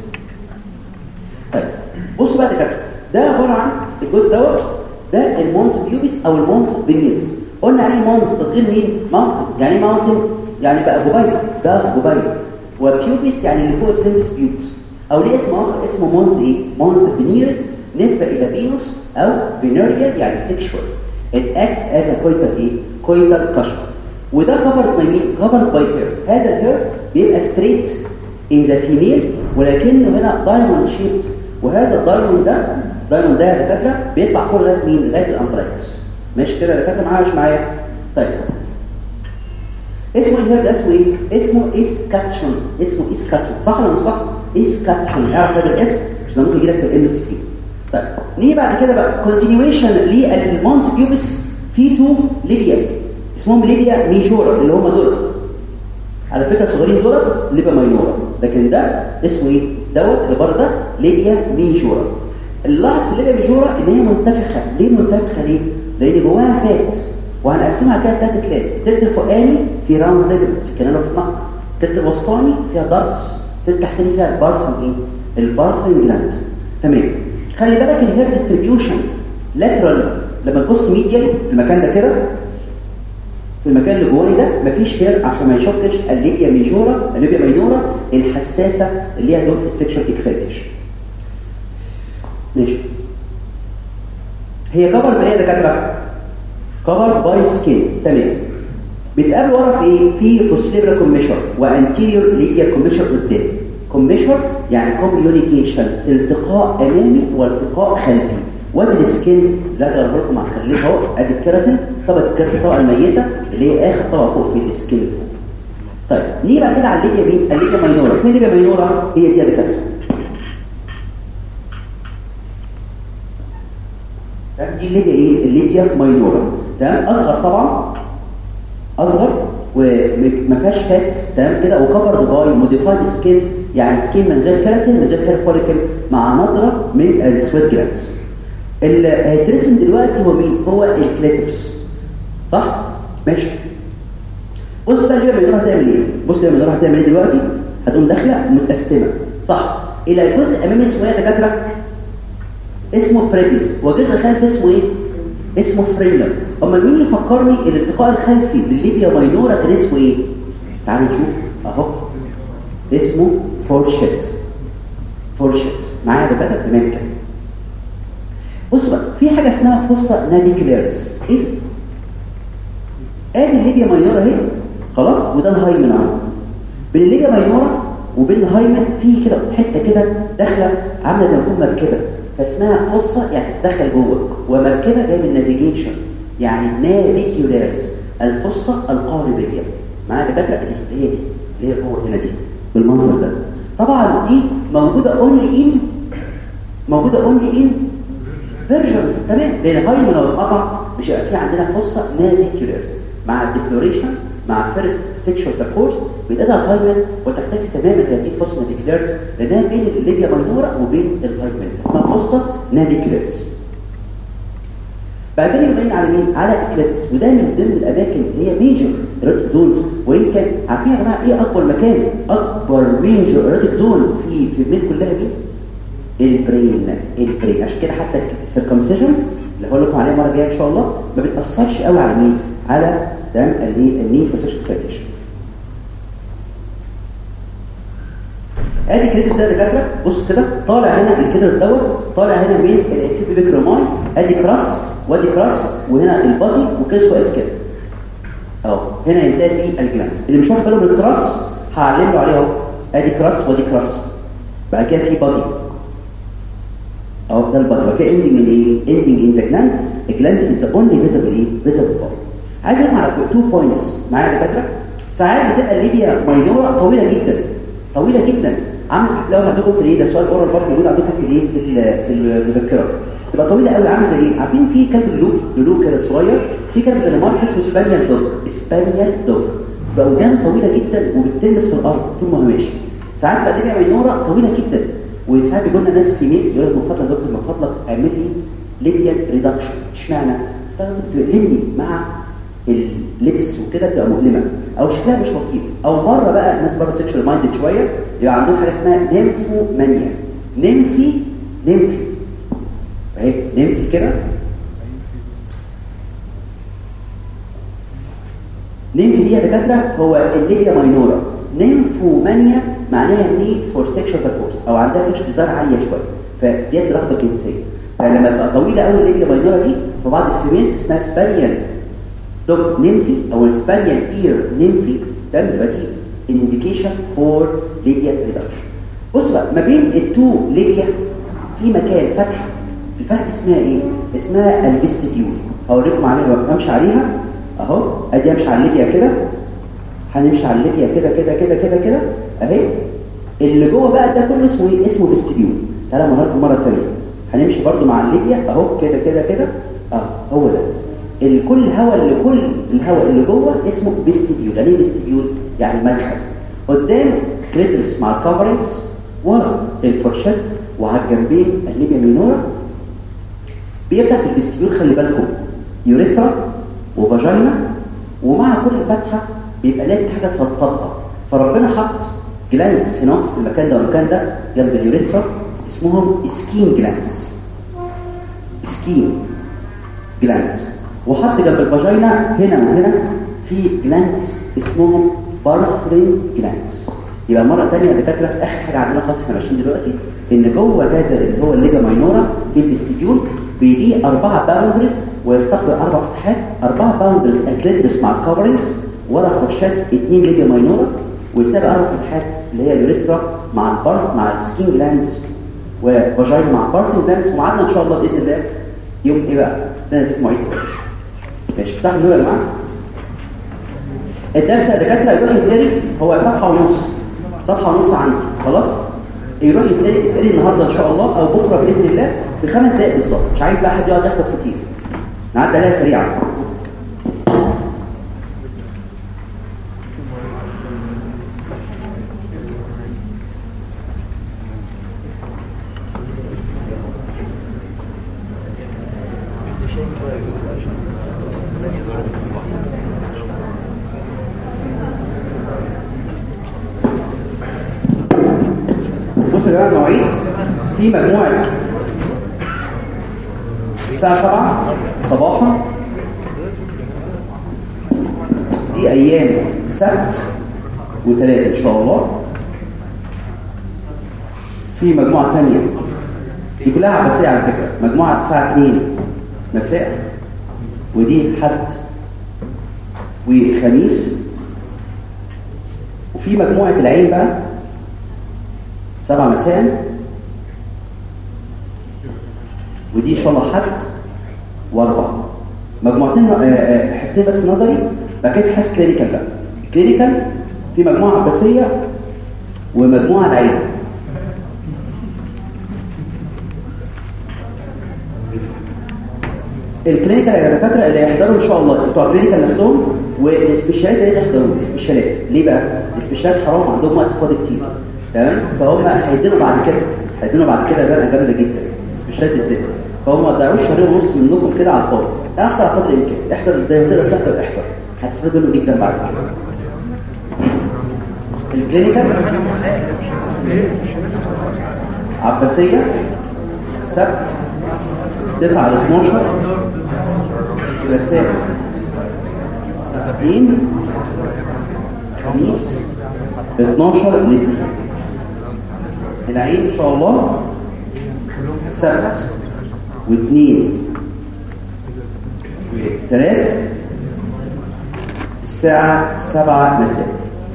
[SPEAKER 2] طيب بص بقى دكاتره ده عباره عن الجزء دوت ده المونس بيوبس او المونس بينيوس قلنا عليه مونس تصغير مين ماونتن يعني ايه ماونتن يعني بقى جبيل ده جبيل وبيوبس يعني اللي فوق السيمبس بيوبس او ليه اسم اخر اسمه مونس ايه مونس بينيرس نسبه الى فينوس او فينيريال يعني سيكشوال it acts as a coital ايه coital cushion وده covered by مين covered by hair هذا الهير بيبقى straight in the female ولكنه هنا diamond shaped وهذا الدايموند ده الدايموند ده يا دكاتره بيطلع فوق لغايه مين لغايه الامبلايكس ماشي كده يا دكاتره معايا مش معايا طيب اسمه الهير ده اسمه ايه اسمه اسكاتشون اسمه اسكاتشون صح ولا مش صح اسكاتشون اعرف هذا الاسم عشان ممكن يجي لك في الام اس كيو طيب نيجي بعد كده بقى كونتينيويشن للمونس بيوبس في تو ليبيا اسمهم ليبيا ميجورا اللي هم دول على فكره الصغيرين دول ليبيا ماينورا لكن ده اسمه ايه دوت اللي بره ده ليبيا ميجورا اللاحظ في الليبيا ميجورا ان هي منتفخه ليه منتفخه ليه لان جواها فات وهنقسمها كده ثلاث تلات التلت الفوقاني في راوند ليبل في كنال اوف نق التلت الوسطاني فيها داركس التلت التحتاني فيها البارثن ايه البارثن جلاند تمام خلي بالك الهير ديستريبيوشن لاترالي لما تبص ميديالي في المكان ده كده في المكان اللي جواني ده مفيش هير عشان ما يشكش الليبيا ميجورا الليبيا ماينورا الحساسه اللي هي دور في السكشوال اكسايتيشن ماشي هي كفر بايه يا دكاتره كفر باي سكين تمام بيتقابلوا ورا في ايه في بوستيريور كوميشر وانتيريور ليبيا كوميشر قدام كوميشر يعني كوميونيكيشن التقاء امامي والتقاء خلفي وادي السكين لا تغير لكم عن خليه اهو ادي الكيراتين طبقه الكيراتين الطبقه الميته اللي هي اخر طبقه فوق في السكين فوق طيب نيجي بقى كده على الليبيا مين الليبيا ماينورا فين الليبيا ماينورا هي دي يا دكاتره دي الليبيا ايه الليبيا ماينورا تمام اصغر طبعا اصغر وما فيهاش فات تمام كده وكفر باي موديفايد سكين يعني سكين من غير كيراتين من غير هير فوليكل مع نظره من السويت جلاندز اللي هيترسم دلوقتي هو مين هو الكليتوس صح ماشي بص بقى اللي بقى هتعمل ايه بص اللي بقى هتعمل ايه دلوقتي هتقوم داخله متقسمه صح الى جزء امامي اسمه ايه يا دكاتره اسمه بريبيس وجزء خلفي اسمه ايه اسمه فريلر اما مين اللي فكرني الالتقاء الخلفي للليبيا ماينورا كان اسمه ايه تعالوا نشوف اهو اسمه فورشيت فورشيت معايا يا دكاتره تمام كده بص بقى في حاجه اسمها فوسا نافيكولاريس ايه دي ادي الليبيا ماينورا اهي خلاص وده الهايمن اهو بين الليبيا ماينورا وبين الهايمن في كده حته كده داخله عامله زي ما تكون مركبه فاسمها فصه يعني تدخل جوه ومركبه جايه من النافيجيشن يعني نافيكيولاريس الفصه القاربيه معايا دكاتره دي هي دي اللي هي جوه هنا دي بالمنظر ده طبعا دي موجوده اونلي ان موجوده اونلي ان فيرجنز تمام لان هايمن لو اتقطع مش هيبقى في عندنا فصه نافيكيولاريس مع الديفلوريشن مع فيرست سيكشوال تركورس بيتقطع الهايمن وتختفي تماما هذه الفصه نافيكيولاريس لانها بين الليبيا ماينورا وبين الهايمن اسمها فصه نافيكيولاريس بعدين يبين على مين؟ على اكليبس وده من ضمن الاماكن اللي هي ميجر ايروتيك زونز وان كان عارفين يا جماعه ايه اكبر مكان اكبر ميجر ايروتيك زون في في الميل كلها مين؟ البرين البرين عشان كده حتى السيركمسيجن اللي هقول لكم عليه المره الجايه ان شاء الله ما بتاثرش قوي على مين؟ على تمام النيد فور سيكشوال سايكيشن ادي كريتس ده دكاتره بص كده طالع هنا الكيدرز دوت طالع هنا من الابيبيكروماي ادي كراس وادي كراس وهنا البادي وكيس واقف كده اهو هنا ينتهي فيه الجلانس اللي مش واخد باله من الكراس هعلم له عليه اهو ادي كراس وادي كراس بعد كده في بادي اهو ده البادي بعد كده اندنج ان ايه اندنج ان ذا جلانس الجلانس از ذا اونلي فيزبل ايه فيزبل بادي عايز اقول على تو بوينتس معايا يا دكاتره ساعات بتبقى الليبيا ماينورا طويله جدا طويله جدا عامل زي لو عندكم في ايه ده سؤال اورال برضه موجود عندكم في الايه في في المذكره تبقى طويله قوي عامله زي ايه عارفين في كلب اللوب لولو كده صغير في كلب دنمارك اسمه سبانيال دوج سبانيال دوج بقى ودان طويله جدا وبتلمس في الارض طول ما هو ماشي ساعات بقى الليبيا ماينورا طويله جدا وساعات بيجوا لنا ناس في ميكس يقول لك من فضلك يا دكتور من فضلك اعمل لي ليبيان ريدكشن اشمعنى؟ استخدم تقلني مع اللبس وكده بتبقى مؤلمه او شكلها مش لطيف او بره بقى الناس بره سيكشوال مايندد شويه يبقى عندهم حاجه اسمها نيمفو مانيا نيمفي نيمفي اهي نيمفي كده نيمفي دي يا دكاتره هو الليبيا ماينورا نيمفو مانيا معناها نيد فور سيكشوال تركورس او عندها سيكشوال ديزاير عاليه شويه فزياده الرغبه الجنسيه فلما تبقى طويله قوي الليبيا ماينورا دي في بعض الفيميلز اسمها سبانيال دوج نيمفي او السبانيال اير نيمفي ده بيبقى دي انديكيشن فور ليبيا ريدكشن بص بقى ما بين التو ليبيا في مكان فتحه الفتحه اسمها ايه اسمها الفيستيبيول هوريكم عليها بمشي عليها اهو ادي امشي على الليبيا كده هنمشي على الليبيا كده كده كده كده كده اهي اللي جوه بقى ده كله اسمه ايه اسمه فيستيبيول تعالى مرة مره ثانيه هنمشي برده مع الليبيا اهو كده كده كده اه هو ده الكل الهواء اللي كل الهواء اللي جوه اسمه فيستيبيول يعني ايه فيستيبيول يعني مدخل قدام كليترس مع الكفرنجز ورا الفرشات وعلى الجنبين الليبيا مينورا بيبدا بالفيستيبيول خلي بالكم يوريثرا وفاجينا ومع كل فتحه بيبقى لازم حاجه تفضفضها فربنا حط جلانس هنا في المكان ده والمكان ده جنب اليوريثرا اسمهم سكين جلانس سكين جلانس وحط جنب الفاجينا هنا وهنا في جلانس اسمهم بارثرين جلانس يبقى مرة تانية يا دكاترة آخر حاجة عندنا خاصة احنا ماشيين دلوقتي إن جوه هذا اللي هو الليبا ماينورا في الفيستيبيول بيديه أربعة باوندرز ويستقبل أربع فتحات أربعة باوندرز أكليترس مع الكفرنجز ورا فرشات اثنين ليبيا ماينورا ويسابق أربع فتحات اللي هي اليوريثرا مع البارث مع السكين جلاندز وفاجينا مع بارث جلاندز ومعانا إن شاء الله بإذن الله يوم إيه بقى؟ سنة معيد ماشي افتحوا دول يا جماعة الدرس يا دكاتره يروح يتقري هو صفحه ونص صفحه ونص عندي خلاص يروح يتقري يتقري النهارده ان شاء الله او بكره باذن الله في خمس دقائق بالظبط مش عايز بقى حد يقعد يحفظ كتير نعدي عليها سريعا بصوا يا جماعه المواعيد في مجموعه الساعه 7 صباحا دي ايام سبت وثلاث ان شاء الله في مجموعه ثانيه دي كلها عباسيه على فكره مجموعه الساعه 2 مساء ودي حد وخميس وفي مجموعة العين بقى سبعة مساء ودي ان شاء الله حد واربعة مجموعتين آه، آه، حصتين بس نظري بعد كده في حصه كلينيكال بقى كلينيكال في مجموعة عباسية ومجموعة العين الكلينيكال يا دكاتره اللي هيحضروا ان شاء الله بتوع الكلينيكال نفسهم والسبيشالات اللي هيحضروا السبيشالات ليه بقى السبيشالات حرام عندهم وقت فاضي كتير تمام فهم هيزنوا بعد كده هيزنوا بعد كده بقى جامده جدا السبيشالات بالذات فهم ما تضيعوش شهرين ونص منكم كده على الفاضي لا احضر على قدر الامكان احضر زي ما تقدر تحضر احضر هتستفاد منه جدا بعد كده الكلينيكال عباسيه سبت 9 ل 12 ثلاثاء سبعين خميس 12 ل 2 العين ان شاء الله سبت واثنين وثلاث الساعة سبعة مساء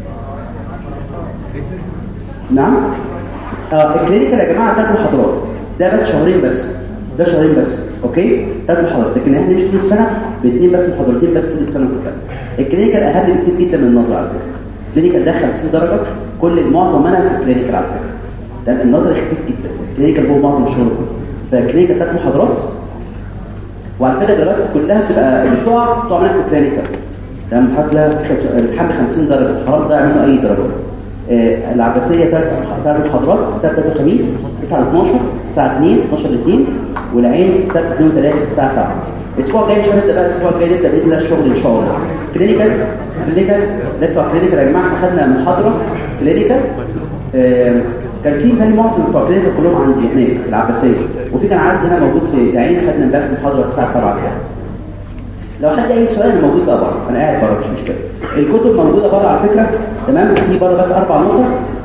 [SPEAKER 2] نعم اه الكلينيكال يا جماعة ثلاث محاضرات ده بس شهرين بس ده شهرين بس اوكي ثلاث محاضرات لكن احنا نمشي طول السنة باثنين بس محاضرتين بس طول السنة كلها الكلينيكال اهم بكتير جدا من النظر على فكرة الكلينيكال ده 50 درجة كل معظم منها في الكلينيكال على فكرة ده النظر خفيف جدا الكلينيكال هو معظم الشغل كله فالكلينيكال ثلاث محاضرات وعلى فكره دلوقتي كلها بتبقى اللي بتقع بتقع منها في الكلينيكال ده محاضره الامتحان ب 50 درجه حرام ضيع منه اي درجات آه العباسيه ثلاث ثلاث محاضرات السبت ثلاث وخميس 9 ل 12 الساعه 2 12 ل 2 والعين السبت 2 و3 الساعه 7 الاسبوع الجاي مش هنبدا بقى الاسبوع الجاي نبدا باذن الله الشغل ان شاء الله كلينيكال كلينيكال ناس بتوع كلينيكال يا جماعه اخذنا محاضره كلينيكال آه كان في تاني معظم بتوع كلينيكال كلهم عندي هناك في العباسيه وفي كان عندي هنا موجود في العين خدنا امبارح محاضره الساعه 7 كده لو حد اي سؤال موجود بقى بره انا قاعد بره مش مشكله الكتب موجوده بره على فكره تمام في بره بس اربع نسخ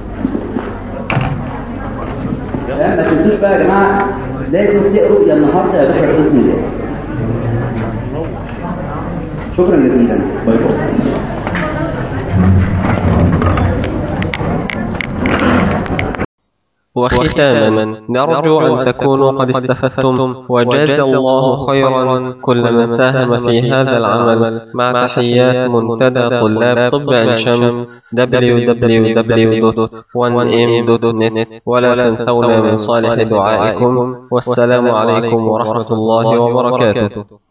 [SPEAKER 2] تمام ما تنسوش بقى يا جماعه لازم تقروا يا النهارده يا بكره باذن الله شكرا جزيلا باي باي
[SPEAKER 1] وختاما نرجو أن تكونوا قد استفدتم وجاز الله خيرا كل من ساهم في هذا العمل مع تحيات منتدى طلاب طب عين شمس www.1m.net ولا تنسونا من صالح دعائكم والسلام عليكم ورحمة الله وبركاته